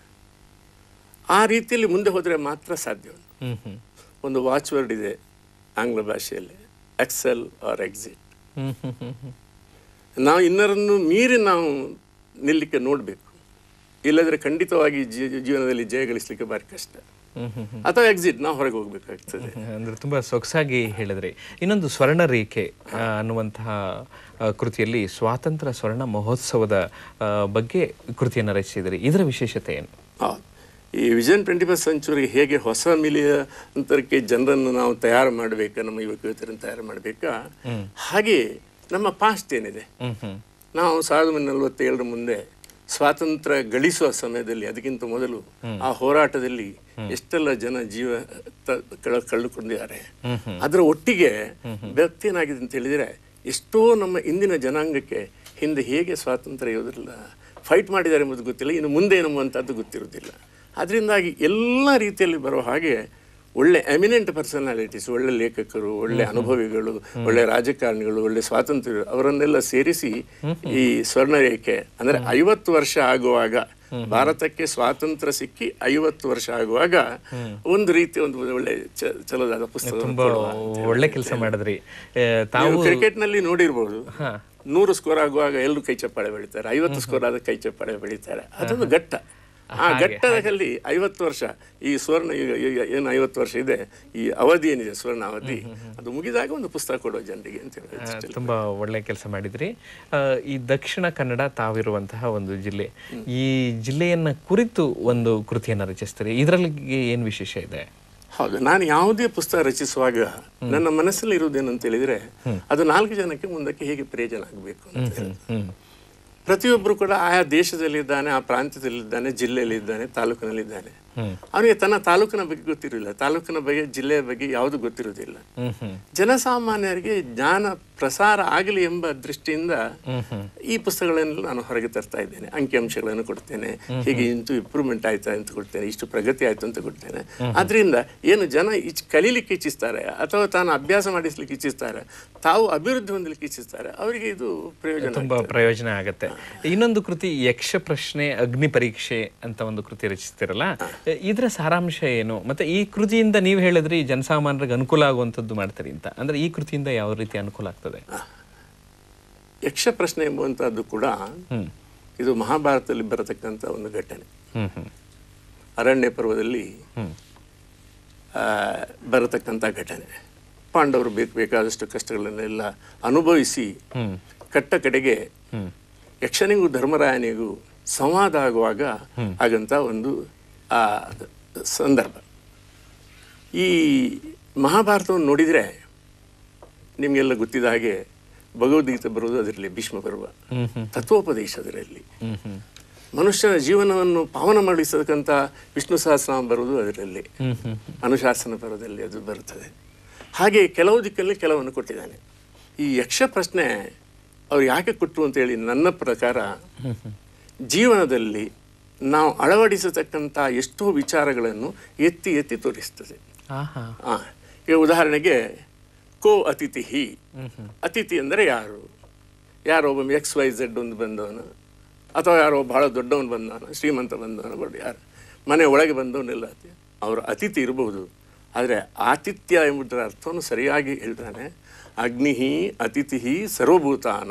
ಆ ರೀತಿಯಲ್ಲಿ ಮುಂದೆ ಹೋದರೆ ಮಾತ್ರ ಸಾಧ್ಯ ಹ್ಮ್ ಹ್ಮ್ ಒಂದು ವಾಚ್ ವರ್ಡ್ ಇದೆ ಆಂಗ್ಲ ಭಾಷೆಯಲ್ಲಿ excel or exit hmm hmm hmm hmm ನಾವು ಇನ್ನರನ್ನು ಮೀರಿ ನಾವು ನಿಲ್ಲಕ್ಕೆ ನೋಡಬೇಕು ಇಲ್ಲದ್ರೆ ಖಂಡಿತವಾಗಿ ಜೀ- ಜೀವನದಲ್ಲಿ ಜಯ ಗಳಿಸಲಿಕ್ಕೆ ಭಾರಿ ಕಷ್ಟ ಹ್ಮ್ ಹ್ಮ್ ಹ್ಮ್ ಅಥವಾ ಎಕ್ಸಿಟ್ ನಾವು ಹೊರಗೆ ಹೋಗ್ಬೇಕಾಗ್ತದೆ ಅಂದ್ರೆ ತುಂಬಾ ಸೊಗಸಾಗಿ ಹೇಳಿದ್ರಿ ಇನ್ನೊಂದು ಸ್ವರ್ಣ ರೇಖೆ ಆ, ಅನ್ನುವಂತಹ ಆ, ಕೃತಿಯಲ್ಲಿ ಸ್ವಾತಂತ್ರ್ಯ ಸ್ವರ್ಣ ಮಹೋತ್ಸವದ ಆ, ಬಗ್ಗೆ ಕೃತಿಯನ್ನು ರಚಿಸಿದ್ರಿ ಇದರ ವಿಶೇಷತೆ ಏನು ಹೌದು ಈ ವಿಷನ್ ಟ್ವೆಂಟಿ ಫಸ್ಟ್ ಸೆಂಚುರಿ ಹೇಗೆ ಹೊಸ ಮಿಲಿಯ ಅಂತರಕ್ಕೆ ಜನರನ್ನು ನಾವು ತಯಾರು ಮಾಡಬೇಕಾ ನಮ್ಮ ಯುವಕ ಯುವತಿಯರನ್ನು ತಯಾರು ಮಾಡಬೇಕಾ ಹಾಗೆ ನಮ್ಮ ಪಾಸ್ಟ್ ಏನಿದೆ ಹ್ಮ್ ಹ್ಮ್ ನಾವು ಸಾವಿರದ ಒಂಬೈನೂರ ನಲವತ್ತೇಳರ ಮುಂದೆ ಸ್ವಾತಂತ್ರ್ಯ ಗಳಿಸುವ ಸಮಯದಲ್ಲಿ ಅದಕ್ಕಿಂತ ಮೊದಲು ಆ ಹೋರಾಟದಲ್ಲಿ ಎಷ್ಟೆಲ್ಲ ಜನ ಜೀವ ತ- ಕಳ- ಕಳೆದುಕೊಂಡಿದ್ದಾರೆ ಅದರ ಒಟ್ಟಿಗೆ ವ್ಯಕ್ತಿಯೇನಾಗಿದೆ ಅಂತ ಹೇಳಿದರೆ ಎಷ್ಟೋ ನಮ್ಮ ಇಂದಿನ ಜನಾಂಗಕ್ಕೆ ಹಿಂದೆ ಹೇಗೆ ಸ್ವಾತಂತ್ರ್ಯ ಯೋಧರೆಲ್ಲ ಫೈಟ್ ಮಾಡಿದ್ದಾರೆ ಎಂಬುದು ಗೊತ್ತಿಲ್ಲ ಇನ್ನು ಮುಂದೆ ಎಂಬುವಂಥದ್ದು ಗೊತ್ತಿರುವುದಿಲ್ಲ ಅದರಿಂದಾಗಿ ಎಲ್ಲ ರೀತಿಯಲ್ಲಿ ಬರೋ ಹಾಗೆ ಒಳ್ಳೆ ಎಮಿನೆಂಟ್ ಪರ್ಸನಾಲಿಟೀಸ್ ಒಳ್ಳೆ ಲೇಖಕರು ಒಳ್ಳೆ ಅನುಭವಿಗಳು ಒಳ್ಳೆ ರಾಜಕಾರಣಿಗಳು ಒಳ್ಳೆ ಸ್ವಾತಂತ್ರ್ಯ ಅವರನ್ನೆಲ್ಲ ಸೇರಿಸಿ ಈ ಸ್ವರ್ಣರೇಖೆ ಅಂದ್ರೆ ಐವತ್ತು ವರ್ಷ ಆಗುವಾಗ ಭಾರತಕ್ಕೆ ಸ್ವಾತಂತ್ರ್ಯ ಸಿಕ್ಕಿ ಐವತ್ತು ವರ್ಷ ಆಗುವಾಗ ಒಂದು ರೀತಿ ಒಂದು ಒಳ್ಳೆ ಚ- ಚಲೋದಾದ ಪುಸ್ತಕ ತುಂಬಾ ಒಳ್ಳೆ ಕೆಲಸ ಮಾಡಿದ್ರಿ ಆ, ತಾವು ನೀವು ಕ್ರಿಕೆಟ್ ನಲ್ಲಿ ನೋಡಿರ್ಬೋದು ಹಾ ನೂರು ಸ್ಕೋರ್ ಆಗುವಾಗ ಎಲ್ಲರೂ ಕೈ ಚಪ್ಪಾಳೆ ಬೆಳಿತಾರೆ ಐವತ್ತು ಸ್ಕೋರ್ ಆದ ಕೈ ಚಪ್ಪಾಳೆ ಬೆಳಿತಾರೆ ಅದೊಂದು ಘಟ್ಟ ಆ ಘಟ್ಟದಲ್ಲಿ ಐವತ್ತು ವರ್ಷ ಈ ಸುವರ್ಣ ಈಗ ಈಗ ಏನು ಐವತ್ತು ವರ್ಷ ಇದೆ ಈ ಅವಧಿ ಏನಿದೆ ಸುವರ್ಣ ಅವಧಿ ಅದು ಮುಗಿದಾಗ ಒಂದು ಪುಸ್ತಕ ಕೊಡೋ ಜನರಿಗೆ ಅಂತ ಹೇಳಿ ಆ, ತುಂಬಾ ಒಳ್ಳೆ ಕೆಲಸ ಮಾಡಿದ್ರಿ ಆ, ಈ ದಕ್ಷಿಣ ಕನ್ನಡ ತಾವಿರುವಂತಹ ಒಂದು ಜಿಲ್ಲೆ ಈ ಜಿಲ್ಲೆಯನ್ನ ಕುರಿತು ಒಂದು ಕೃತಿಯನ್ನ ರಚಿಸ್ತೀರಿ ಇದರಲ್ಲಿ ಏನ್ ವಿಶೇಷ ಇದೆ ಹೌದು ನಾನು ಯಾವುದೇ ಪುಸ್ತಕ ರಚಿಸುವಾಗ ನನ್ನ ಮನಸ್ಸಲ್ಲಿ ಇರುವುದೇನಂತ ಹೇಳಿದ್ರೆ ಅದು ನಾಲ್ಕು ಜನಕ್ಕೆ ಮುಂದಕ್ಕೆ ಹೇಗೆ ಪ್ರಯೋಜನ ಆಗಬೇಕು ಅಂತ ಹೇಳಿ. ಹ್ಮ್ ಪ್ರತಿಯೊಬ್ಬರು ಕೂಡ ಆಯಾ ದೇಶದಲ್ಲಿದ್ದಾನೆ ಆ ಪ್ರಾಂತ್ಯದಲ್ಲಿದ್ದಾನೆ ಜಿಲ್ಲೆಯಲ್ಲಿದ್ದಾನೆ ತಾಲೂಕಿನಲ್ಲಿದ್ದಾನೆ ಹ್ಮ್. ಅವನಿಗೆ ತನ್ನ ತಾಲೂಕಿನ ಬಗ್ಗೆ ಗೊತ್ತಿರಲಿಲ್ಲ ತಾಲೂಕಿನ ಬಗ್ಗೆ ಜಿಲ್ಲೆಯ ಬಗ್ಗೆ ಯಾವುದು ಗೊತ್ತಿರುವುದಿಲ್ಲ ಹ್ಮ್ ಹ್ಮ್ ಜನಸಾಮಾನ್ಯರಿಗೆ ಜ್ಞಾನ ಪ್ರಸಾರ ಆಗಲಿ ಎಂಬ ದೃಷ್ಟಿಯಿಂದ ಹ್ಮ್ ಹ್ಮ್ ಈ ಪುಸ್ತಕಗಳನ್ನು ನಾನು ಹೊರಗೆ ತರ್ತಾ ಇದ್ದೇನೆ ಅಂಕಿಅಂಶಗಳನ್ನು ಕೊಡ್ತೇನೆ ಹೀಗೆ ಇಂತೂ ಇಂಪ್ರೂವ್ಮೆಂಟ್ ಆಯ್ತಾ ಅಂತ ಕೊಡ್ತೇನೆ ಇಷ್ಟು ಪ್ರಗತಿ ಆಯ್ತು ಅಂತ ಕೊಡ್ತೇನೆ ಆದ್ರಿಂದ ಏನು ಜನ ಇಚ್ ಕಲೀಲಿಕ್ಕೆ ಇಚ್ಛಿಸ್ತಾರೆ ಅಥವಾ ತಾನು ಅಭ್ಯಾಸ ಮಾಡಿಸ್ಲಿಕ್ಕೆ ಇಚ್ಛಿಸ್ತಾರೆ ತಾವು ಅಭಿವೃದ್ಧಿ ಹೊಂದಲಿಕ್ಕೆ ಇಚ್ಛಿಸ್ತಾರೆ ಅವರಿಗೆ ಇದು ಪ್ರಯೋಜನ ತುಂಬಾ ಪ್ರಯೋಜನ ಆಗತ್ತೆ ಇನ್ನೊಂದು ಕೃತಿ ಯಕ್ಷ ಪ್ರಶ್ನೆ ಅಗ್ನಿ ಪರೀಕ್ಷೆ ಅಂತ ಒಂದು ಕೃತಿ ರಚಿಸ್ತಿರಲ್ಲ ಇದರ ಸಾರಾಂಶ ಏನು ಮತ್ತೆ ಈ ಕೃತಿಯಿಂದ ನೀವು ಹೇಳಿದ್ರಿ ಜನಸಾಮಾನ್ಯರಿಗೆ ಅನುಕೂಲ ಆಗುವಂಥದ್ದು ಮಾಡ್ತೀರಿ ಅಂತ ಅಂದ್ರೆ ಈ ಕೃತಿಯಿಂದ ಯಾವ ರೀತಿ ಅನುಕೂಲ ಆಗ್ತದೆ ಯಕ್ಷ ಪ್ರಶ್ನೆ ಎಂಬುವಂಥದ್ದು ಕೂಡ ಹ್ಮ್ ಇದು ಮಹಾಭಾರತದಲ್ಲಿ ಬರತಕ್ಕಂಥ ಒಂದು ಘಟನೆ ಹ್ಮ್ ಹ್ಮ್ ಅರಣ್ಯ ಪರ್ವದಲ್ಲಿ ಹ್ಮ್ ಆ, ಬರತಕ್ಕಂಥ ಘಟನೆ ಪಾಂಡವರು ಬೇಕು ಬೇಕಾದಷ್ಟು ಕಷ್ಟಗಳನ್ನೆಲ್ಲ ಅನುಭವಿಸಿ ಹ್ಮ್ ಕಟ್ಟ ಕಡೆಗೆ ಹ್ಮ್ ಯಕ್ಷನಿಗೂ ಧರ್ಮರಾಯನಿಗೂ ಸಂವಾದ ಆಗುವಾಗ ಆಗಂತ ಒಂದು ಆ ಸಂದರ್ಭ ಈ ಮಹಾಭಾರತವನ್ನು ನೋಡಿದರೆ ನಿಮಗೆಲ್ಲ ಗೊತ್ತಿದ್ದ ಹಾಗೆ ಭಗವದ್ಗೀತೆ ಬರುವುದು ಅದರಲ್ಲಿ ಭೀಷ್ಮ ಪರ್ವ ಹ್ಮ್ ಹ್ಮ್ ತತ್ವೋಪದೇಶ ಅದರಲ್ಲಿ ಹ್ಮ್ ಹ್ಮ್ ಮನುಷ್ಯನ ಜೀವನವನ್ನು ಪಾವನ ಮಾಡಿಸತಕ್ಕಂಥ ವಿಷ್ಣು ಸಹಸ್ರನಾಮ ಬರುವುದು ಅದರಲ್ಲಿ ಹ್ಮ್ ಹ್ಮ್ ಅನುಶಾಸನ ಪರ್ವದಲ್ಲಿ ಅದು ಬರುತ್ತದೆ ಹಾಗೆ ಕೆಲವು ದಿಕ್ಕಲ್ಲಿ ಕೆಲವನ್ನು ಕೊಟ್ಟಿದ್ದಾನೆ ಈ ಯಕ್ಷ ಪ್ರಶ್ನೆ ಅವ್ರು ಯಾಕೆ ಕೊಟ್ಟರು ಅಂತೇಳಿ ನನ್ನ ಪ್ರಕಾರ ಜೀವನದಲ್ಲಿ ನಾವು ಅಳವಡಿಸತಕ್ಕಂಥ ಎಷ್ಟೋ ವಿಚಾರಗಳನ್ನು ಎತ್ತಿ ಎತ್ತಿ ತೋರಿಸ್ತದೆ ಆಹಾ ಆ, ಈಗ ಉದಾಹರಣೆಗೆ ಕೋ ಅತಿಥಿ ಅತಿಥಿ ಅಂದರೆ ಯಾರು ಯಾರೋ ಒಬ್ಬ ಎಕ್ಸ್ ವೈ ಝೆಡ್ ಒಂದು ಬಂದವನು ಅಥವಾ ಯಾರೋ ಬಹಳ ದೊಡ್ಡವನು ಬಂದವನು ಶ್ರೀಮಂತ ಬಂದವನು ಬಡ ಯಾರು ಮನೆ ಒಳಗೆ ಬಂದವನೆಲ್ಲ ಅವರು ಅತಿಥಿ ಇರಬಹುದು ಆದರೆ ಆತಿಥ್ಯ ಎಂಬುದರ ಅರ್ಥವನ್ನು ಸರಿಯಾಗಿ ಹೇಳ್ತಾನೆ ಅಗ್ನಿ ಅತಿಥಿ ಸರ್ವಭೂತಾನ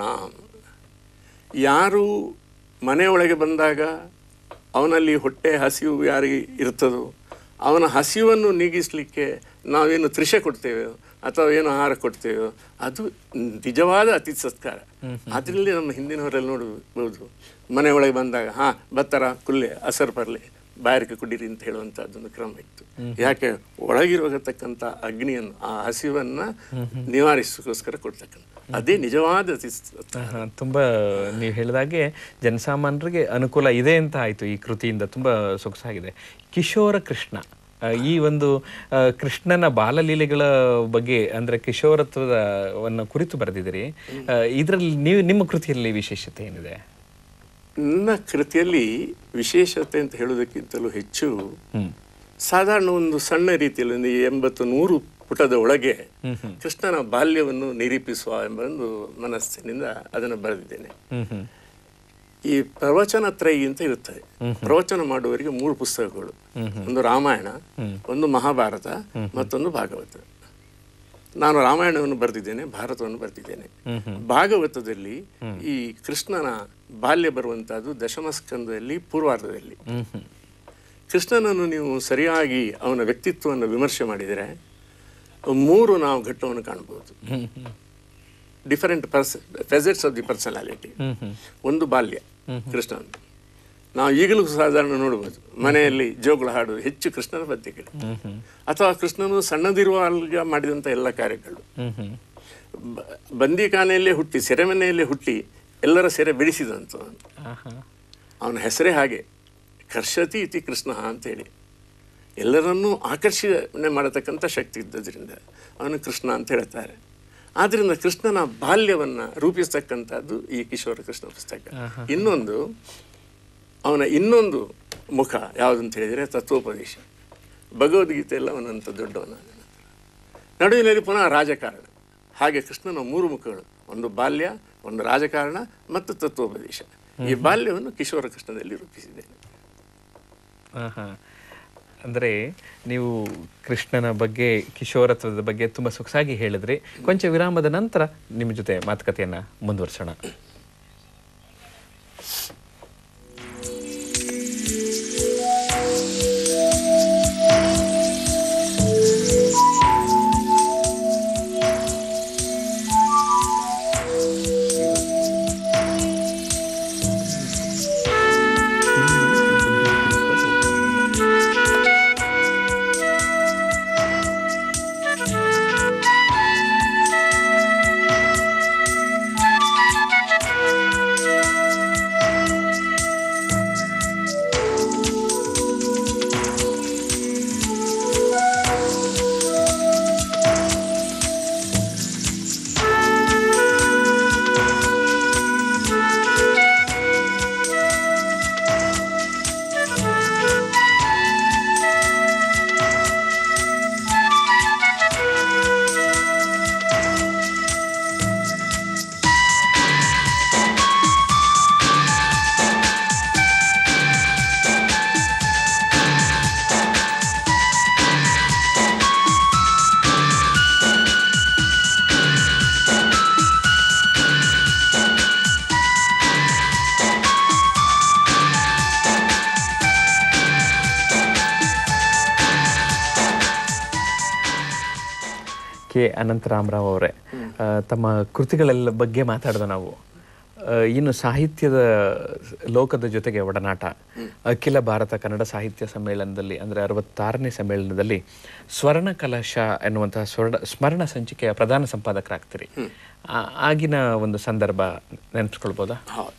ಯಾರು ಮನೆಯೊಳಗೆ ಬಂದಾಗ ಅವನಲ್ಲಿ ಹೊಟ್ಟೆ ಹಸಿವು ಯಾರಿಗೆ ಇರ್ತದೋ ಅವನ ಹಸಿವನ್ನು ನೀಗಿಸಲಿಕ್ಕೆ ನಾವೇನು ತ್ರಿಷೆ ಕೊಡ್ತೇವೆ ಅಥವಾ ಏನು ಆಹಾರ ಕೊಡ್ತೇವೋ ಅದು ನಿಜವಾದ ಅತಿಥಿ ಸತ್ಕಾರ ಅದರಲ್ಲಿ ನಮ್ಮ ಹಿಂದಿನವರೆಲ್ಲ ನೋಡಬಹುದು ಮನೆಯೊಳಗೆ ಬಂದಾಗ ಹಾ ಬತ್ತರ ಕುಲ್ಲೆ ಅಸರ್ ಪರ್ಲೆ ಬಾಯರಿಕೆ ಕುಡೀರಿ ಅಂತ ಹೇಳುವಂಥದ್ದೊಂದು ಕ್ರಮ ಇತ್ತು ಯಾಕೆ ಒಳಗಿರತಕ್ಕಂಥ ಅಗ್ನಿಯನ್ನು ಆ ಹಸಿವನ್ನ ನಿವಾರಿಸೋಕ್ಕೋಸ್ಕರ ಕೊಡ್ತಕ್ಕಂಥ ಅದೇ ನಿಜವಾದ ಅತಿಥಿ ಸತ್ಕಾರ. ಆಹಾ, ತುಂಬಾ ನೀವು ಹೇಳಿದಾಗೆ ಜನಸಾಮಾನ್ಯರಿಗೆ ಅನುಕೂಲ ಇದೆ ಅಂತ ಆಯ್ತು ಈ ಕೃತಿಯಿಂದ ತುಂಬಾ ಸೊಗಸಾಗಿದೆ ಕಿಶೋರ ಕೃಷ್ಣ ಆ, ಈ ಒಂದು ಆ, ಕೃಷ್ಣನ ಬಾಲಲೀಲೆಗಳ ಬಗ್ಗೆ ಅಂದ್ರೆ ಕಿಶೋರತ್ವವನ್ನು ಕುರಿತು ಬರೆದಿದ್ದೀರಿ ಇದರಲ್ಲಿ ನೀವು ನಿಮ್ಮ ಕೃತಿಯಲ್ಲಿ ವಿಶೇಷತೆ ಏನಿದೆ ನನ್ನ ಕೃತಿಯಲ್ಲಿ ವಿಶೇಷತೆ ಅಂತ ಹೇಳೋದಕ್ಕಿಂತಲೂ ಹೆಚ್ಚು ಹ್ಮ್ ಸಾಧಾರಣ ಒಂದು ಸಣ್ಣ ರೀತಿಯಲ್ಲಿ ಒಂದು ಎಂಬತ್ತು ನೂರು ಪುಟದ ಒಳಗೆ ಕೃಷ್ಣನ ಬಾಲ್ಯವನ್ನು ನಿರೂಪಿಸುವ ಎಂಬ ಒಂದು ಮನಸ್ಸಿನಿಂದ ಅದನ್ನು ಬರೆದಿದ್ದೇನೆ ಹ್ಮ್ ಹ್ಮ್ ಈ ಪ್ರವಚನ ತ್ರಯಿ ಅಂತ ಇರುತ್ತದೆ ಪ್ರವಚನ ಮಾಡುವವರಿಗೆ ಮೂರು ಪುಸ್ತಕಗಳು ಒಂದು ರಾಮಾಯಣ ಒಂದು ಮಹಾಭಾರತ ಮತ್ತೊಂದು ಭಾಗವತ ನಾನು ರಾಮಾಯಣವನ್ನು ಬರೆದಿದ್ದೇನೆ ಭಾರತವನ್ನು ಬರೆದಿದ್ದೇನೆ ಭಾಗವತದಲ್ಲಿ ಈ ಕೃಷ್ಣನ ಬಾಲ್ಯ ಬರುವಂತಹದ್ದು ದಶಮಸ್ಕಂದದಲ್ಲಿ ಪೂರ್ವಾರ್ಧದಲ್ಲಿ ಹ್ಮ್ ಹ್ಮ್ ಕೃಷ್ಣನನ್ನು ನೀವು ಸರಿಯಾಗಿ ಅವನ ವ್ಯಕ್ತಿತ್ವವನ್ನು ವಿಮರ್ಶೆ ಮಾಡಿದರೆ ಮೂರು ನಾವು ಘಟ್ಟವನ್ನು ಕಾಣಬಹುದು ಹ್ಮ್ ಹ್ಮ್ ಡಿಫರೆಂಟ್ ಪರ್ಸ್ facets of the personality hmm hmm ಒಂದು ಬಾಲ್ಯ ಕೃಷ್ಣನ ನಾವು ಈಗಲೂ ಸಾಧಾರಣ ನೋಡ್ಬೋದು ಮನೆಯಲ್ಲಿ ಜೋಗುಳ ಹಾಡು ಹೆಚ್ಚು ಕೃಷ್ಣನ ಪದ್ಯಗಳು ಹ್ಮ್ ಹ್ಮ್ ಅಥವಾ ಕೃಷ್ಣನು ಸಣ್ಣದಿರುವಾಗ ಮಾಡಿದಂಥ ಎಲ್ಲ ಕಾರ್ಯಗಳು ಹ್ಮ್ ಹ್ಮ್ ಬ- ಬಂದಿಖಾನೆಯಲ್ಲೇ ಹುಟ್ಟಿ ಸೆರೆಮನೆಯಲ್ಲೇ ಹುಟ್ಟಿ ಎಲ್ಲರ ಸೆರೆ ಬಿಡಿಸಿದಂಥ ಆಹಾ ಅವನ ಹೆಸರೇ ಹಾಗೆ ಕರ್ಷತಿ ಇತಿ ಕೃಷ್ಣ ಅಂತೇಳಿ ಎಲ್ಲರನ್ನೂ ಆಕರ್ಷಣೆ ಮಾಡತಕ್ಕಂಥ ಶಕ್ತಿ ಇದ್ದದ್ರಿಂದ ಅವನು ಕೃಷ್ಣ ಅಂತ ಹೇಳ್ತಾರೆ ಆದ್ದರಿಂದ ಕೃಷ್ಣನ ಬಾಲ್ಯವನ್ನು ರೂಪಿಸ್ತಕ್ಕಂಥದ್ದು ಈ ಕಿಶೋರ ಕೃಷ್ಣ ಪುಸ್ತಕ ಇನ್ನೊಂದು ಅವನ ಇನ್ನೊಂದು ಮುಖ ಯಾವುದಂತ ಹೇಳಿದರೆ ತತ್ವೋಪದೇಶ ಭಗವದ್ಗೀತೆ ಎಲ್ಲ ಅವನಂತ ದೊಡ್ಡವನ ನಡುವಿನಲ್ಲಿ ಪುನಃ ರಾಜಕಾರಣ ಹಾಗೆ ಕೃಷ್ಣನ ಮೂರು ಮುಖಗಳು ಒಂದು ಬಾಲ್ಯ ಒಂದು ರಾಜಕಾರಣ ಮತ್ತು ತತ್ವೋಪದೇಶ ಈ ಬಾಲ್ಯವನ್ನು ಕಿಶೋರ ಕೃಷ್ಣದಲ್ಲಿ ರೂಪಿಸಿದ್ದೇನೆ ಆಹಾ. ಅಂದ್ರೆ ನೀವು ಕೃಷ್ಣನ ಬಗ್ಗೆ ಕಿಶೋರತ್ವದ ಬಗ್ಗೆ ತುಂಬಾ ಸೊಗಸಾಗಿ ಹೇಳಿದ್ರಿ ಕೊಂಚ ವಿರಾಮದ ನಂತರ ನಿಮ್ಮ ಜೊತೆ ಮಾತುಕತೆಯನ್ನ ಮುಂದುವರ್ಸೋಣ ಕೆ ಅನಂತರಾಮರಾವ್ ಅವರೇ ಆ, ತಮ್ಮ ಕೃತಿಗಳೆಲ್ಲ ಬಗ್ಗೆ ಮಾತಾಡಿದ ನಾವು ಆ, ಇನ್ನು ಸಾಹಿತ್ಯದ ಲೋಕದ ಜೊತೆಗೆ ಒಡನಾಟ ಅಖಿಲ ಭಾರತ ಕನ್ನಡ ಸಾಹಿತ್ಯ ಸಮ್ಮೇಳನದಲ್ಲಿ ಅಂದರೆ ಅರವತ್ತಾರನೇ ಸಮ್ಮೇಳನದಲ್ಲಿ ಸ್ವರ್ಣ ಕಲಶ ಎನ್ನುವಂತಹ ಸ್ವರ್ಣ ಸ್ಮರಣ ಸಂಚಿಕೆಯ ಪ್ರಧಾನ ಸಂಪಾದಕರಾಗ್ತೀರಿ ಆ- ಆಗಿನ ಒಂದು ಸಂದರ್ಭ ನೆನೆಸ್ಕೊಳ್ಬೋದಾ ಹೌದು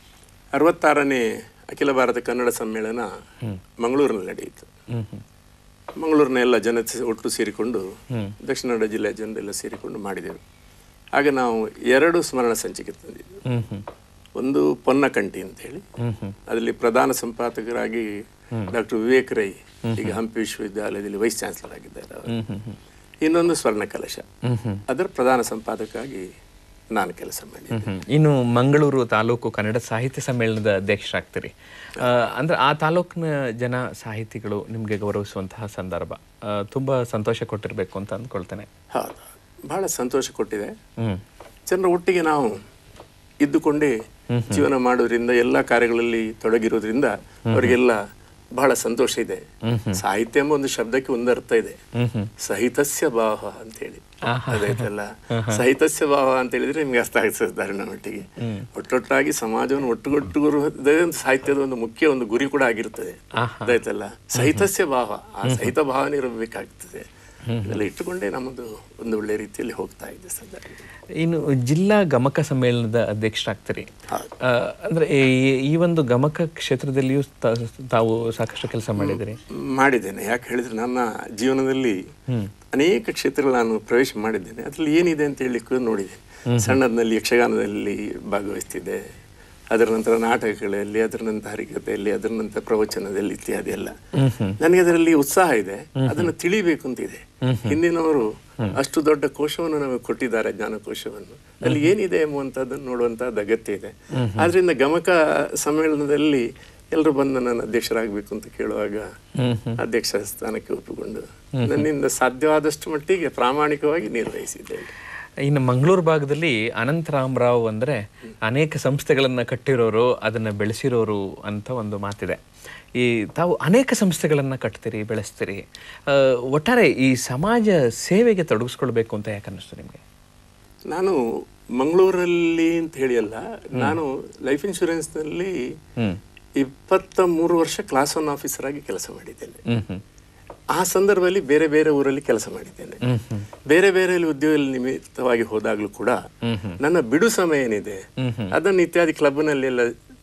ಅರವತ್ತಾರನೇ ಅಖಿಲ ಭಾರತ ಕನ್ನಡ ಸಮ್ಮೇಳನ ಮಂಗಳೂರಿನಲ್ಲಿ ನಡೆಯಿತು ಹ್ಮ್ ಹ್ಮ್ ಮಂಗಳೂರಿನ ಎಲ್ಲ ಜನತೆ ಒಟ್ಟು ಸೇರಿಕೊಂಡು ದಕ್ಷಿಣ ಕನ್ನಡ ಜಿಲ್ಲೆಯ ಜನರೆಲ್ಲ ಸೇರಿಕೊಂಡು ಮಾಡಿದೆವು ಆಗ ನಾವು ಎರಡು ಸ್ಮರಣ ಸಂಚಿಕೆ ತಂದಿದ್ದೆವು ಹ್ಮ್ ಹ್ಮ್ ಒಂದು ಪೊನ್ನಕಂಟಿ ಅಂತ ಹೇಳಿ ಹ್ಮ್ ಹ್ಮ್ ಅದರಲ್ಲಿ ಪ್ರಧಾನ ಸಂಪಾದಕರಾಗಿ ಡಾಕ್ಟರ್ ವಿವೇಕ್ ರೈ ಈಗ ಹಂಪಿ ವಿಶ್ವವಿದ್ಯಾಲಯದಲ್ಲಿ ವೈಸ್ ಚಾನ್ಸಲರ್ ಆಗಿದ್ದಾರೆ ಅವರು ಹ್ಮ್ ಹ್ಮ್ ಹ್ಮ್ ಇನ್ನೊಂದು ಸ್ವರ್ಣ ಕಲಶ ಹ್ಮ್ ಹ್ಮ್ ಅದರ ಪ್ರಧಾನ ಸಂಪಾದಕರಾಗಿ ನಾನು ಕೆಲಸ ಮಾಡಿದ್ದೆ ಹ್ಮ್, ಹ್ಮ್. ಇನ್ನು ಮಂಗಳೂರು ತಾಲೂಕು ಕನ್ನಡ ಸಾಹಿತ್ಯ ಸಮ್ಮೇಳನದ ಅಧ್ಯಕ್ಷರಾಗ್ತೀರಿ ಆ, ಅಂದ್ರೆ ಆ ತಾಲೂಕಿನ ಜನ ಸಾಹಿತಿಗಳು ನಿಮಗೆ ಗೌರವಿಸುವಂತಹ ಸಂದರ್ಭ ಆ, ತುಂಬಾ ಸಂತೋಷ ಕೊಟ್ಟಿರ್ಬೇಕು ಅಂತ ಅಂದ್ಕೊಳ್ತೇನೆ ಹೌದು ಬಹಳ ಸಂತೋಷ ಕೊಟ್ಟಿದೆ ಹ್ಮ್ ಜನರ ಒಟ್ಟಿಗೆ ನಾವು ಇದ್ದುಕೊಂಡೇ ಜೀವನ ಮಾಡೋದ್ರಿಂದ ಎಲ್ಲ ಕಾರ್ಯಗಳಲ್ಲಿ ತೊಡಗಿರೋದ್ರಿಂದ ಅವರಿಗೆಲ್ಲ ಬಹಳ ಸಂತೋಷ ಇದೆ ಸಾಹಿತ್ಯ ಎಂಬ ಒಂದು ಶಬ್ದಕ್ಕೆ ಒಂದು ಅರ್ಥ ಇದೆ ಹ್ಮ್ ಹ್ಮ್ ಸಹಿತಸ್ಯ ಭಾವ ಅಂತೇಳಿ ಅದಾಯ್ತಲ್ಲ ಸಹಿತಸ್ಯ ಭಾವ ಅಂತ ಹೇಳಿದ್ರೆ ನಿಮ್ಗೆ ಅರ್ಥ ಆಗ್ತದೆ ನಮ್ಮ ಮಟ್ಟಿಗೆ ಒಟ್ಟೊಟ್ಟಾಗಿ ಸಮಾಜವನ್ನು ಒಟ್ಟುಗೊಟ್ಟುಗುರುವುದೇ ಒಂದು ಸಾಹಿತ್ಯದ ಒಂದು ಮುಖ್ಯ ಒಂದು ಗುರಿ ಕೂಡ ಆಗಿರ್ತದೆ ಅದಾಯ್ತಲ್ಲ ಸಹಿತಸ್ಯ ಭಾವ ಆ ಸಹಿತ ಭಾವನೆ ಇರಬೇಕಾಗ್ತದೆ ಇದೆಲ್ಲ ಇಟ್ಟುಕೊಂಡೇ ನಮ್ಮದು ಒಂದು ಒಳ್ಳೆ ರೀತಿಯಲ್ಲಿ ಹೋಗ್ತಾ ಇದೆ ಸದ್ಯ ಇನ್ನು ಜಿಲ್ಲಾ ಗಮಕ ಸಮ್ಮೇಳನದ ಅಧ್ಯಕ್ಷರಾಗ್ತೀರಿ ಆ, ಅಂದ್ರೆ ಈ- ಈ ಒಂದು ಗಮಕ ಕ್ಷೇತ್ರದಲ್ಲಿಯೂ ತ- ತಾವು ಸಾಕಷ್ಟು ಕೆಲಸ ಮಾಡಿದಿರಿ ಮಾಡಿದ್ದೇನೆ ಯಾಕೆ ಹೇಳಿದ್ರೆ ನನ್ನ ಜೀವನದಲ್ಲಿ ಅನೇಕ ಕ್ಷೇತ್ರಗಳು ನಾನು ಪ್ರವೇಶ ಮಾಡಿದ್ದೇನೆ ಅದ್ರಲ್ಲಿ ಏನಿದೆ ಅಂತ ಹೇಳಲಿಕ್ಕೆ ನೋಡಿದೆ ಸಣ್ಣದ್ನಲ್ಲಿ ಯಕ್ಷಗಾನದಲ್ಲಿ ಭಾಗವಹಿಸ್ತಿದ್ದೆ ಅದರ ನಂತರ ನಾಟಕಗಳಲ್ಲಿ ಅದರ ನಂತರ ಹರಿಕತೆಯಲ್ಲಿ ಅದರ ನಂತರ ಪ್ರವಚನದಲ್ಲಿ ಇತ್ಯಾದಿ ಎಲ್ಲ ನನಗೆ ಅದರಲ್ಲಿ ಉತ್ಸಾಹ ಇದೆ ಅದನ್ನು ತಿಳಿಬೇಕು ಅಂತ ಇದೆ ಹಿಂದಿನವರು ಅಷ್ಟು ದೊಡ್ಡ ಕೋಶವನ್ನು ನಮಗೆ ಕೊಟ್ಟಿದ್ದಾರೆ ಜ್ಞಾನಕೋಶವನ್ನು ಅಲ್ಲಿ ಏನಿದೆ ಎಂಬುವಂಥದ್ದನ್ನು ನೋಡುವಂತಹದ್ದು ಅಗತ್ಯ ಇದೆ ಆದ್ರಿಂದ ಗಮಕ ಸಮ್ಮೇಳನದಲ್ಲಿ ಎಲ್ಲರೂ ಬಂದು ನನ್ನ ಅಧ್ಯಕ್ಷರಾಗಬೇಕು ಅಂತ ಕೇಳುವಾಗ ಅಧ್ಯಕ್ಷ ಸ್ಥಾನಕ್ಕೆ ಒಪ್ಪಿಕೊಂಡು ನನ್ನಿಂದ ಸಾಧ್ಯವಾದಷ್ಟು ಮಟ್ಟಿಗೆ ಪ್ರಾಮಾಣಿಕವಾಗಿ ನಿರ್ವಹಿಸಿದ್ದೇನೆ ಇನ್ನು ಮಂಗಳೂರು ಭಾಗದಲ್ಲಿ ಅನಂತರಾಮರಾವ್ ಅಂದ್ರೆ ಅನೇಕ ಸಂಸ್ಥೆಗಳನ್ನ ಕಟ್ಟಿರೋರು ಅದನ್ನ ಬೆಳೆಸಿರೋರು ಅಂತ ಒಂದು ಮಾತಿದೆ ಈ ತಾವು ಅನೇಕ ಸಂಸ್ಥೆಗಳನ್ನ ಕಟ್ತೀರಿ ಬೆಳೆಸ್ತೀರಿ ಆ, ಒಟ್ಟಾರೆ ಈ ಸಮಾಜ ಸೇವೆಗೆ ತೊಡಗಿಸ್ಕೊಳ್ಬೇಕು ಅಂತ ಯಾಕೆ ಅನ್ನಿಸ್ತು ನಿಮಗೆ ನಾನು ಮಂಗಳೂರಲ್ಲಿ ಅಂತ ಹೇಳಿ ಅಲ್ಲ ನಾನು ಲೈಫ್ ಇನ್ಶೂರೆನ್ಸ್ನಲ್ಲಿ ಹ್ಮ್ ಇಪ್ಪತ್ತ ಮೂರು ವರ್ಷ ಕ್ಲಾಸ್ ಒನ್ ಆಫೀಸರ್ ಆಗಿ ಕೆಲಸ ಮಾಡಿದ್ದೇನೆ ಹ್ಮ್ ಹ್ಮ್ ಆ ಸಂದರ್ಭದಲ್ಲಿ ಬೇರೆ ಬೇರೆ ಊರಲ್ಲಿ ಕೆಲಸ ಮಾಡಿದ್ದೇನೆ ಹ್ಮ್ ಹ್ಮ್ ಬೇರೆ ಬೇರೆ ಉದ್ಯೋಗ ನಿಮಿತ್ತವಾಗಿ ಹೋದಾಗ್ಲೂ ಕೂಡ ನನ್ನ ಬಿಡು ಸಮಯ ಏನಿದೆ ಅದನ್ನು ಇತ್ಯಾದಿ ಕ್ಲಬ್ನಲ್ಲೆಲ್ಲ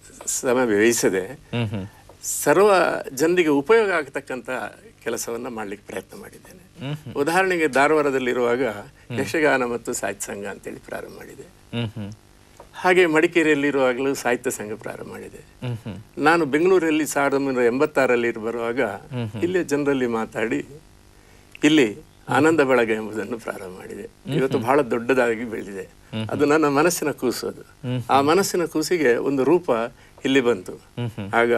ಸಮಯ ವ್ಯಯಿಸದೆ ಹ್ಮ್ ಹ್ಮ್ ಸರ್ವ ಜನರಿಗೆ ಉಪಯೋಗ ಆಗತಕ್ಕಂತ ಕೆಲಸವನ್ನ ಮಾಡ್ಲಿಕ್ಕೆ ಪ್ರಯತ್ನ ಮಾಡಿದ್ದೇನೆ ಉದಾಹರಣೆಗೆ ಧಾರವಾಡದಲ್ಲಿರುವಾಗ ಯಕ್ಷಗಾನ ಮತ್ತು ಸಾಹಿತ್ಯ ಸಂಘ ಅಂತೇಳಿ ಪ್ರಾರಂಭ ಮಾಡಿದೆ ಹ್ಮ್ ಹ್ಮ್ ಹಾಗೆ ಮಡಿಕೇರಿಯಲ್ಲಿರುವಾಗಲೂ ಸಾಹಿತ್ಯ ಸಂಘ ಪ್ರಾರಂಭ ಮಾಡಿದೆ ಹ್ಮ್ ಹ್ಮ್ ನಾನು ಬೆಂಗಳೂರಲ್ಲಿ ಸಾವಿರದ ಒಂಬೈನೂರ ಎಂಬತ್ತಾರಲ್ಲಿ ಬರುವಾಗ ಇಲ್ಲೇ ಜನರಲ್ಲಿ ಮಾತಾಡಿ ಇಲ್ಲಿ ಆನಂದ ಬಳಗ ಎಂಬುದನ್ನು ಪ್ರಾರಂಭ ಮಾಡಿದೆ ಇವತ್ತು ಬಹಳ ದೊಡ್ಡದಾಗಿ ಬೆಳೆದಿದೆ ಅದು ನನ್ನ ಮನಸ್ಸಿನ ಕೂಸು ಅದು ಆ ಮನಸ್ಸಿನ ಕೂಸಿಗೆ ಒಂದು ರೂಪ ಇಲ್ಲಿ ಬಂತು ಆಗ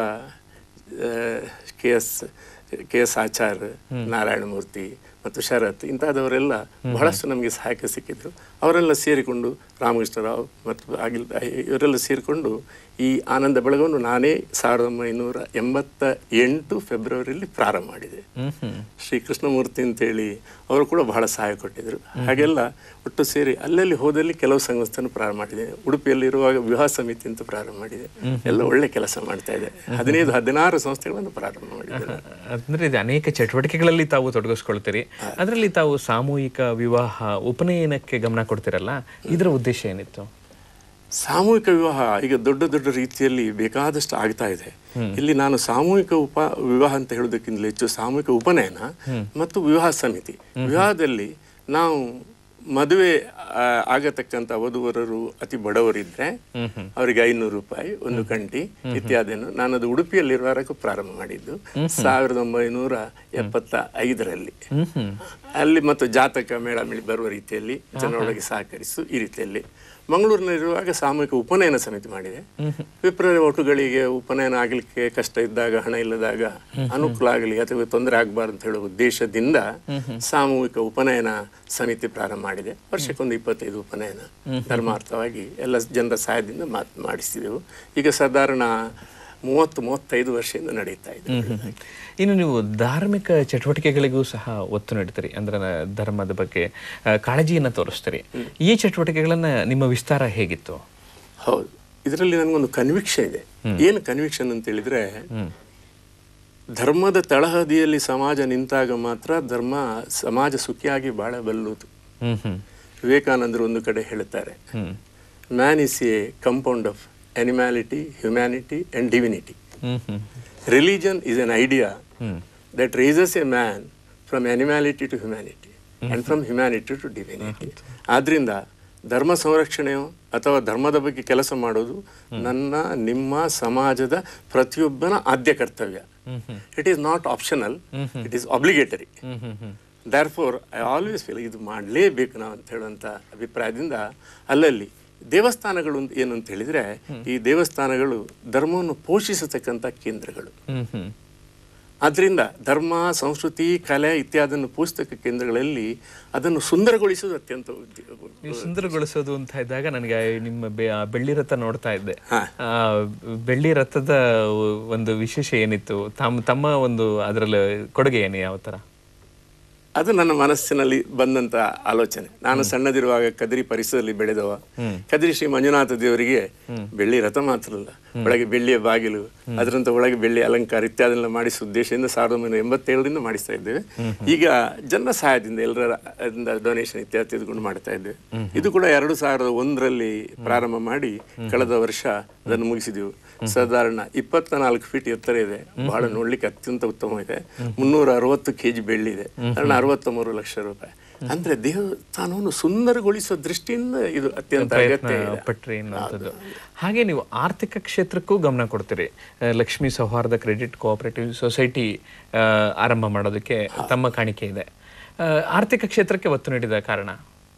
K S K S Achar Narayanamurthy ಮತ್ತು ಶರತ್ ಇಂಥದವರೆಲ್ಲ ಬಹಳಷ್ಟು ನಮಗೆ ಸಹಾಯಕ ಸಿಕ್ಕಿದ್ರು ಅವರೆಲ್ಲ ಸೇರಿಕೊಂಡು ರಾಮಕೃಷ್ಣರಾವ್ ಮತ್ತು ಆಗಿಲ್ ಇವರೆಲ್ಲ ಸೇರಿಕೊಂಡು ಈ ಆನಂದ ಬೆಳಗವನ್ನು ನಾನೇ ಸಾವಿರದ ಒಂಬೈನೂರ ಎಂಬತ್ತ ಎಂಟು ಫೆಬ್ರವರಿಯಲ್ಲಿ ಪ್ರಾರಂಭ ಮಾಡಿದೆ ಹ್ಮ್ ಹ್ಮ್ ಶ್ರೀ ಕೃಷ್ಣಮೂರ್ತಿ ಅಂತೇಳಿ ಅವರು ಕೂಡ ಬಹಳ ಸಹಾಯ ಕೊಟ್ಟಿದ್ರು ಹಾಗೆಲ್ಲ ಒಟ್ಟು ಸೇರಿ ಅಲ್ಲಲ್ಲಿ ಹೋದಲ್ಲಿ ಕೆಲವು ಸಂಸ್ಥೆಯನ್ನು ಪ್ರಾರಂಭ ಮಾಡಿದೆ ಉಡುಪಿಯಲ್ಲಿರುವಾಗ ವಿವಾಹ ಸಮಿತಿ ಅಂತ ಪ್ರಾರಂಭ ಮಾಡಿದೆ ಎಲ್ಲ ಒಳ್ಳೆ ಕೆಲಸ ಮಾಡ್ತಾ ಇದೆ ಹದಿನೈದು ಹದಿನಾರು ಸಂಸ್ಥೆಗಳನ್ನು ಪ್ರಾರಂಭ ಮಾಡಿದೆ ಅಂದ್ರೆ ಇದು ಅನೇಕ ಚಟುವಟಿಕೆಗಳಲ್ಲಿ ತಾವು ತೊಡಗಿಸ್ಕೊಳ್ತೀರಿ ಅದರಲ್ಲಿ ತಾವು ಸಾಮೂಹಿಕ ವಿವಾಹ ಉಪನಯನಕ್ಕೆ ಗಮನ ಕೊಡ್ತೀರಲ್ಲ ಇದರ ಉದ್ದೇಶ ಏನಿತ್ತು ಸಾಮೂಹಿಕ ವಿವಾಹ ಈಗ ದೊಡ್ಡ ದೊಡ್ಡ ರೀತಿಯಲ್ಲಿ ಬೇಕಾದಷ್ಟು ಆಗ್ತಾ ಇದೆ ಇಲ್ಲಿ ನಾನು ಸಾಮೂಹಿಕ ಉಪ ವಿವಾಹ ಅಂತ ಹೇಳೋದಕ್ಕಿಂತಲೂ ಹೆಚ್ಚು ಸಾಮೂಹಿಕ ಉಪನಯನ ಮತ್ತು ವಿವಾಹ ಸಮಿತಿ ವಿವಾಹದಲ್ಲಿ ನಾವು ಮದುವೆ ಆ, ಆಗತಕ್ಕಂಥ ವಧುವರರು ಅತಿ ಬಡವರಿದ್ರೆ ಅವರಿಗೆ ಐನೂರು ರೂಪಾಯಿ ಒಂದು ಕಂಟಿ ಇತ್ಯಾದಿಯನ್ನು ನಾನು ಅದು ಉಡುಪಿಯಲ್ಲಿರುವಾಗ ಪ್ರಾರಂಭ ಮಾಡಿದ್ದು ಸಾವಿರದ ಒಂಬೈನೂರ ಎಪ್ಪತ್ತ ಐದರಲ್ಲಿ ಅಲ್ಲಿ ಮತ್ತು ಜಾತಕ ಮೇಳ ಮೇಳಿ ಬರುವ ರೀತಿಯಲ್ಲಿ ಜನರೊಳಗೆ ಸಹಕರಿಸು ಈ ರೀತಿಯಲ್ಲಿ ಮಂಗಳೂರಿನಲ್ಲಿರುವಾಗ ಸಾಮೂಹಿಕ ಉಪನಯನ ಸಮಿತಿ ಮಾಡಿದೆ ವಿಪ್ರರ ಒಟುಗಳಿಗೆ ಉಪನಯನ ಆಗಲಿಕ್ಕೆ ಕಷ್ಟ ಇದ್ದಾಗ ಹಣ ಇಲ್ಲದಾಗ ಅನುಕೂಲ ಆಗಲಿ ಅಥವಾ ತೊಂದರೆ ಆಗಬಾರ್ದು ಅಂತ ಹೇಳುವ ಉದ್ದೇಶದಿಂದ ಸಾಮೂಹಿಕ ಉಪನಯನ ಸಮಿತಿ ಪ್ರಾರಂಭ ಮಾಡಿದೆ ವರ್ಷಕ್ಕೊಂದು ಇಪ್ಪತ್ತೈದು ಉಪನಯನ ಧರ್ಮಾರ್ಥವಾಗಿ ಎಲ್ಲ ಜನರ ಸಹಾಯದಿಂದ ಮಾತ್ ಮಾಡಿಸ್ತಿದ್ದೆವು ಈಗ ಸಾಧಾರಣ ಮೂವತ್ತು ಮೂವತ್ತೈದು ವರ್ಷದಿಂದ ನಡೀತಾ ಇದೆ ಇನ್ನು ನೀವು ಧಾರ್ಮಿಕ ಚಟುವಟಿಕೆಗಳಿಗೂ ಸಹ ಒತ್ತು ನೀಡ್ತೀರಿ ಅಂದ್ರೆ ನ- ಧರ್ಮದ ಬಗ್ಗೆ ಆ, ಕಾಳಜಿಯನ್ನ ತೋರಿಸ್ತೀರಿ ಈ ಚಟುವಟಿಕೆಗಳನ್ನ ನಿಮ್ಮ ವಿಸ್ತಾರ ಹೇಗಿತ್ತು ಹೌದು ಇದರಲ್ಲಿ ನನಗೊಂದು ಕನ್ವಿಕ್ಷನ್ ಇದೆ ಏನು ಕನ್ವಿಕ್ಷನ್ ಅಂತ ಹೇಳಿದ್ರೆ ಧರ್ಮದ ತಳಹದಿಯಲ್ಲಿ ಸಮಾಜ ನಿಂತಾಗ ಮಾತ್ರ ಧರ್ಮ ಸಮಾಜ ಸುಖಿಯಾಗಿ ಬಾಳಬಲ್ಲುದು ಹ್ಮ್ ಹ್ಮ್ ವಿವೇಕಾನಂದರು ಒಂದು ಕಡೆ ಹೇಳುತ್ತಾರೆ hmm man is a compound of animality humanity and divinity hmm hmm religion is an idea hmm that raises a man from animality to humanity and from humanity to divinity ಆದ್ರಿಂದ ಧರ್ಮ ಸಂರಕ್ಷಣೆಯೋ ಅಥವಾ ಧರ್ಮದ ಬಗ್ಗೆ ಕೆಲಸ ಮಾಡೋದು ನನ್ನ ನಿಮ್ಮ ಸಮಾಜದ ಪ್ರತಿಯೊಬ್ಬನ ಆದ್ಯ ಕರ್ತವ್ಯ it is not optional it is obligatory hmm hmm hmm therefore I always feel ಇದು ಮಾಡಲೇಬೇಕು ನಾವು ಅಂತ ಹೇಳುವಂಥ ಅಭಿಪ್ರಾಯದಿಂದ ಅಲ್ಲಲ್ಲಿ ದೇವಸ್ಥಾನಗಳು ಅಂತ ಏನು ಅಂತ ಹೇಳಿದರೆ ಈ ದೇವಸ್ಥಾನಗಳು ಧರ್ಮವನ್ನು ಪೋಷಿಸತಕ್ಕಂಥ ಕೇಂದ್ರಗಳು ಹ್ಮ್ ಹ್ಮ್ ಆದ್ದರಿಂದ ಧರ್ಮ ಸಂಸ್ಕೃತಿ ಕಲೆ ಇತ್ಯಾದಿಯನ್ನು ಪೋಷಿತಕ್ಕ ಕೇಂದ್ರಗಳಲ್ಲಿ ಅದನ್ನು ಸುಂದರಗೊಳಿಸುವುದು ಅತ್ಯಂತ ಉದ್ಯ- ನೀವು ಸುಂದರಗೊಳಿಸೋದು ಅಂತ ಇದ್ದಾಗ ನನಗೆ ನಿಮ್ಮ ಬೆ- ಆ ಬೆಳ್ಳಿ ರಥ ನೋಡ್ತಾ ಇದ್ದೆ ಹಾ. ಆ ಬೆಳ್ಳಿ ರಥದ ಒಂದು ವಿಶೇಷ ಏನಿತ್ತು ತಮ್ಮ ತಮ್ಮ ಒಂದು ಅದರಲ್ಲಿ ಕೊಡುಗೆ ಏನು ಯಾವ ತರ ಅದು ನನ್ನ ಮನಸ್ಸಿನಲ್ಲಿ ಬಂದಂತ ಆಲೋಚನೆ ನಾನು ಸಣ್ಣದಿರುವಾಗ ಕದಿರಿ ಪರಿಸರದಲ್ಲಿ ಬೆಳೆದವ ಕದಿರಿ ಶ್ರೀ ಮಂಜುನಾಥ ದೇವರಿಗೆ ಬೆಳ್ಳಿ ರಥ ಮಾತ್ರ ಅಲ್ಲ ಒಳಗೆ ಬೆಳ್ಳಿಯ ಬಾಗಿಲು ಅದರಂತ ಒಳಗೆ ಬೆಳ್ಳಿ ಅಲಂಕಾರ ಇತ್ಯಾದಿನೆಲ್ಲ ಮಾಡಿಸುವ ಉದ್ದೇಶದಿಂದ ಸಾವಿರದ ಒಂಬೈನೂರ ಎಂಬತ್ತೇಳರಿಂದ ಮಾಡಿಸ್ತಾ ಇದ್ದೇವೆ ಈಗ ಜನರ ಸಹಾಯದಿಂದ ಎಲ್ಲರ ಡೊನೇಷನ್ ಇತ್ಯಾದಿ ತೆಗೆದುಕೊಂಡು ಮಾಡ್ತಾ ಇದ್ದೇವೆ ಇದು ಕೂಡ ಎರಡು ಸಾವಿರದ ಒಂದರಲ್ಲಿ ಪ್ರಾರಂಭ ಮಾಡಿ ಕಳೆದ ವರ್ಷ ಅದನ್ನು ಮುಗಿಸಿದೆವು ಸಾಧಾರಣ ಇಪ್ಪತ್ತ ನಾಲ್ಕು ಫೀಟ್ ಎತ್ತರ ಇದೆ ಬಹಳ ನೋಡ್ಲಿಕ್ಕೆ ಅತ್ಯಂತ ಉತ್ತಮವಿದೆ ಮುನ್ನೂರ ಅರವತ್ತು ಕೆಜಿ ಬೆಳ್ಳಿ ಇದೆ ಕಾರಣ ಅರವತ್ತ ಮೂರು ಲಕ್ಷ ರೂಪಾಯಿ ಅಂದ್ರೆ ದೇವಸ್ಥಾನವನ್ನು ಸುಂದರಗೊಳಿಸುವ ದೃಷ್ಟಿಯಿಂದ ಇದು ಅತ್ಯಂತ ಅಗತ್ಯ ಇದೆ ಪಟ್ರಿ ಅನ್ನುವಂಥದ್ದು ಹಾಗೆ ನೀವು ಆರ್ಥಿಕ ಕ್ಷೇತ್ರಕ್ಕೂ ಗಮನ ಕೊಡ್ತೀರಿ ಆ, ಲಕ್ಷ್ಮೀ ಸೌಹಾರ್ದ ಕ್ರೆಡಿಟ್ ಕೋಆಪರೇಟಿವ್ ಸೊಸೈಟಿ ಆ, ಆರಂಭ ಮಾಡೋದಕ್ಕೆ ತಮ್ಮ ಕಾಣಿಕೆ ಇದೆ ಆ, ಆರ್ಥಿಕ ಕ್ಷೇತ್ರಕ್ಕೆ ಒತ್ತು ನೀಡಿದ ಕಾರಣ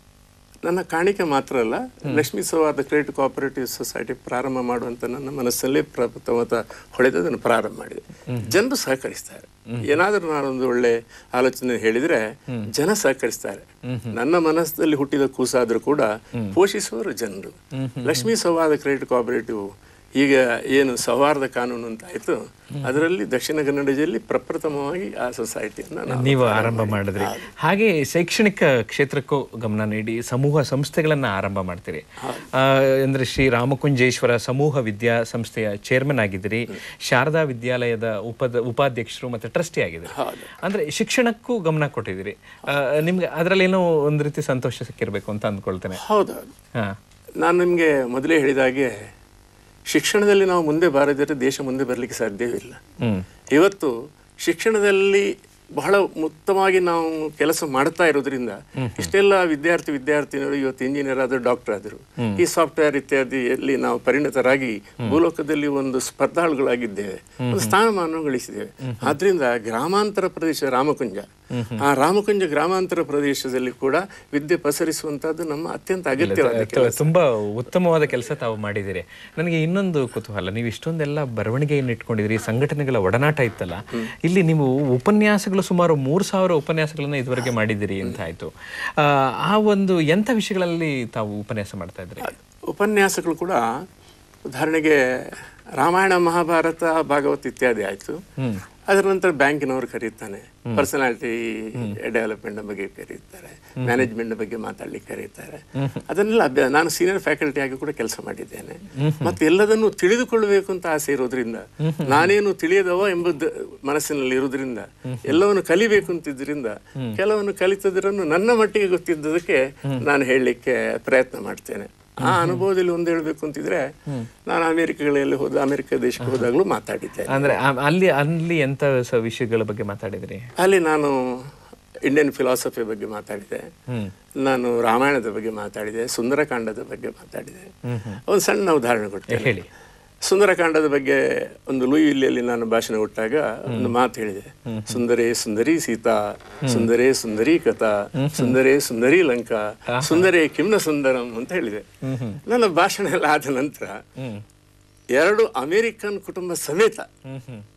ನನ್ನ ಕಾಣಿಕೆ ಮಾತ್ರ ಅಲ್ಲ ಲಕ್ಷ್ಮೀ ಸೌಹಾರ್ದ ಕ್ರೆಡಿಟ್ ಕೋಆಪರೇಟಿವ್ ಸೊಸೈಟಿ ಪ್ರಾರಂಭ ಮಾಡುವಂತ ನನ್ನ ಮನಸ್ಸಲ್ಲೇ ಪ್ರಥಮತ ಹೊಳೆದದನ್ನು ಪ್ರಾರಂಭ ಮಾಡಿದೆ ಜನರು ಸಹಕರಿಸ್ತಾರೆ ಏನಾದರೂ ನಾನೊಂದು ಒಳ್ಳೆ ಆಲೋಚನೆ ಹೇಳಿದ್ರೆ ಜನ ಸಹಕರಿಸ್ತಾರೆ ನನ್ನ ಮನಸ್ಸಲ್ಲಿ ಹುಟ್ಟಿದ ಕೂಸಾದ್ರೂ ಕೂಡ ಪೋಷಿಸುವವರು ಜನರು ಲಕ್ಷ್ಮೀ ಸೌಹಾರ್ದ ಕ್ರೆಡಿಟ್ ಕೋಆಪರೇಟಿವ್ ಈಗ ಏನು ಸೌಹಾರ್ದ ಕಾನೂನು ಅಂತ ಆಯ್ತು ಅದರಲ್ಲಿ ದಕ್ಷಿಣ ಕನ್ನಡ ಜಿಲ್ಲೆ ಪ್ರಪ್ರಥಮವಾಗಿ ಆ ಸೊಸೈಟಿಯನ್ನು ನಾವು ನೀವು ಆರಂಭ ಮಾಡಿದ್ರಿ ಹಾಗೆ ಶೈಕ್ಷಣಿಕ ಕ್ಷೇತ್ರಕ್ಕೂ ಗಮನ ನೀಡಿ ಸಮೂಹ ಸಂಸ್ಥೆಗಳನ್ನ ಆರಂಭ ಮಾಡ್ತೀರಿ ಆ, ಅಂದ್ರೆ ಶ್ರೀ ರಾಮಕುಂಜೇಶ್ವರ ಸಮೂಹ ವಿದ್ಯಾ ಸಂಸ್ಥೆಯ ಚೇರ್ಮನ್ ಆಗಿದ್ದೀರಿ ಶಾರದಾ ವಿದ್ಯಾಲಯದ ಉಪದ ಉಪಾಧ್ಯಕ್ಷರು ಮತ್ತೆ ಟ್ರಸ್ಟಿ ಆಗಿದ್ದೀರಿ ಅಂದ್ರೆ ಶಿಕ್ಷಣಕ್ಕೂ ಗಮನ ಕೊಟ್ಟಿದ್ದೀರಿ ಆ, ನಿಮ್ಗೆ ಅದರಲ್ಲಿ ಏನೋ ಒಂದು ರೀತಿ ಸಂತೋಷ ಸಿಕ್ಕಿರ್ಬೇಕು ಅಂತ ಅಂದ್ಕೊಳ್ತೇನೆ ಹೌದೌದು ಹಾ ನಾನು ನಿಮಗೆ ಮೊದಲೇ ಹೇಳಿದ ಹಾಗೆ ಶಿಕ್ಷಣದಲ್ಲಿ ನಾವು ಮುಂದೆ ಬಾರದಿದ್ರೆ ದೇಶ ಮುಂದೆ ಬರಲಿಕ್ಕೆ ಸಾಧ್ಯವಿಲ್ಲ ಹ್ಮ್ ಇವತ್ತು ಶಿಕ್ಷಣದಲ್ಲಿ ಬಹಳ ಉತ್ತಮವಾಗಿ ನಾವು ಕೆಲಸ ಮಾಡ್ತಾ ಇರೋದ್ರಿಂದ ಇಷ್ಟೆಲ್ಲ ವಿದ್ಯಾರ್ಥಿ ವಿದ್ಯಾರ್ಥಿನಿಯರು ಇವತ್ತು ಇಂಜಿನಿಯರ್ ಆದರು ಡಾಕ್ಟರ್ ಆದರು ಈ ಸಾಫ್ಟ್ವೇರ್ ಇತ್ಯಾದಿಯಲ್ಲಿ ನಾವು ಪರಿಣಿತರಾಗಿ ಭೂಲೋಕದಲ್ಲಿ ಒಂದು ಸ್ಪರ್ಧಾಳುಗಳಾಗಿದ್ದೇವೆ ಒಂದು ಸ್ಥಾನಮಾನ ಗಳಿಸಿದ್ದೇವೆ ಆದ್ರಿಂದ ಗ್ರಾಮಾಂತರ ಪ್ರದೇಶ ರಾಮಕುಂಜ ಆ ರಾಮಕುಂಜ ಗ್ರಾಮಾಂತರ ಪ್ರದೇಶದಲ್ಲಿ ಕೂಡ ವಿದ್ಯೆ ಪಸರಿಸುವಂತಹದ್ದು ನಮ್ಮ ಅತ್ಯಂತ ಅಗತ್ಯವಾದ ತು- ತುಂಬಾ ಉತ್ತಮವಾದ ಕೆಲಸ ತಾವು ಮಾಡಿದ್ದೀರಿ ನನಗೆ ಇನ್ನೊಂದು ಕುತೂಹಲ ನೀವು ಇಷ್ಟೊಂದೆಲ್ಲ ಬರವಣಿಗೆಯನ್ನು ಇಟ್ಕೊಂಡಿದ್ರಿ ಸಂಘಟನೆಗಳ ಒಡನಾಟ ಇತ್ತಲ್ಲ ಇಲ್ಲಿ ನೀವು ಉಪನ್ಯಾಸಗಳು ಸುಮಾರು ಮೂರು ಸಾವಿರ ಉಪನ್ಯಾಸಗಳನ್ನ ಇದುವರೆಗೆ ಮಾಡಿದ್ದೀರಿ ಅಂತ ಆಯ್ತು ಆ, ಆ ಒಂದು ಎಂಥ ವಿಷಯಗಳಲ್ಲಿ ತಾವು ಉಪನ್ಯಾಸ ಮಾಡ್ತಾ ಇದ್ರಿ ಉಪನ್ಯಾಸಗಳು ಕೂಡ ಉದಾಹರಣೆಗೆ ರಾಮಾಯಣ ಮಹಾಭಾರತ ಭಾಗವತ್ ಇತ್ಯಾದಿ ಆಯ್ತು ಅದರ ನಂತರ ಬ್ಯಾಂಕಿನವರು ಕರೀತಾನೆ ಪರ್ಸನಾಲಿಟಿ ಡೆವಲಪ್ಮೆಂಟ್ ಬಗ್ಗೆ ಕರೀತಾರೆ ಮ್ಯಾನೇಜ್ಮೆಂಟ್ ಬಗ್ಗೆ ಮಾತಾಡ್ಲಿಕ್ಕೆ ಕರೀತಾರೆ ಅದನ್ನೆಲ್ಲ ಅಭ್ಯ ನಾನು ಸೀನಿಯರ್ ಫ್ಯಾಕಲ್ಟಿ ಆಗಿ ಕೂಡ ಕೆಲಸ ಮಾಡಿದ್ದೇನೆ ಮತ್ತೆ ಎಲ್ಲದನ್ನು ತಿಳಿದುಕೊಳ್ಳಬೇಕು ಅಂತ ಆಸೆ ಇರೋದ್ರಿಂದ ನಾನೇನು ತಿಳಿಯದವ ಎಂಬುದು ಮನಸ್ಸಿನಲ್ಲಿ ಇರೋದ್ರಿಂದ ಎಲ್ಲವನ್ನು ಕಲಿಬೇಕು ಅಂತಿದ್ರಿಂದ ಕೆಲವನ್ನು ಕಲಿತದ್ರನ್ನು ನನ್ನ ಮಟ್ಟಿಗೆ ಗೊತ್ತಿದ್ದದಕ್ಕೆ ನಾನು ಹೇಳಲಿಕ್ಕೆ ಪ್ರಯತ್ನ ಮಾಡ್ತೇನೆ ಆ ಅನುಭವದಲ್ಲಿ ಒಂದು ಹೇಳ್ಬೇಕು ಅಂತಿದ್ರೆ ನಾನು ಅಮೆರಿಕಗಳಲ್ಲಿ ಹೋದ ಅಮೆರಿಕ ದೇಶಕ್ಕೆ ಹೋದಾಗಲೂ ಮಾತಾಡಿದ್ದೆ ಅಂದ್ರೆ ಆ- ಅಲ್ಲಿ ಅಲ್ಲಿ ಎಂಥ ಸ- ವಿಷಯಗಳ ಬಗ್ಗೆ ಮಾತಾಡಿದ್ರಿ ಅಲ್ಲಿ ನಾನು ಇಂಡಿಯನ್ ಫಿಲಾಸಫಿ ಬಗ್ಗೆ ಮಾತಾಡಿದೆ ಹ್ಮ್ ನಾನು ರಾಮಾಯಣದ ಬಗ್ಗೆ ಮಾತಾಡಿದೆ ಸುಂದರಕಾಂಡದ ಬಗ್ಗೆ ಮಾತಾಡಿದೆ ಒಂದು ಸಣ್ಣ ಉದಾಹರಣೆ ಕೊಡ್ತೇನೆ ಹೇಳಿ ಸುಂದರಕಾಂಡದ ಬಗ್ಗೆ ಒಂದು ಲೂಯಿಲಿಯಲ್ಲಿ ನಾನು ಭಾಷಣ ಕೊಟ್ಟಾಗ ಒಂದು ಮಾತು ಹೇಳಿದೆ ಸುಂದರೇ ಸುಂದರಿ ಸೀತಾ ಸುಂದರೇ ಸುಂದರಿ ಕಥಾ ಸುಂದರೇ ಸುಂದರಿ ಲಂಕಾ ಸುಂದರೇ ಕಿಮ್ನ ಸುಂದರಂ ಅಂತ ಹೇಳಿದೆ ನನ್ನ ಭಾಷಣ ಎಲ್ಲ ಆದ ನಂತರ ಹ್ಮ್ ಎರಡು ಅಮೆರಿಕನ್ ಕುಟುಂಬ ಸಮೇತ ಹ್ಮ್ ಹ್ಮ್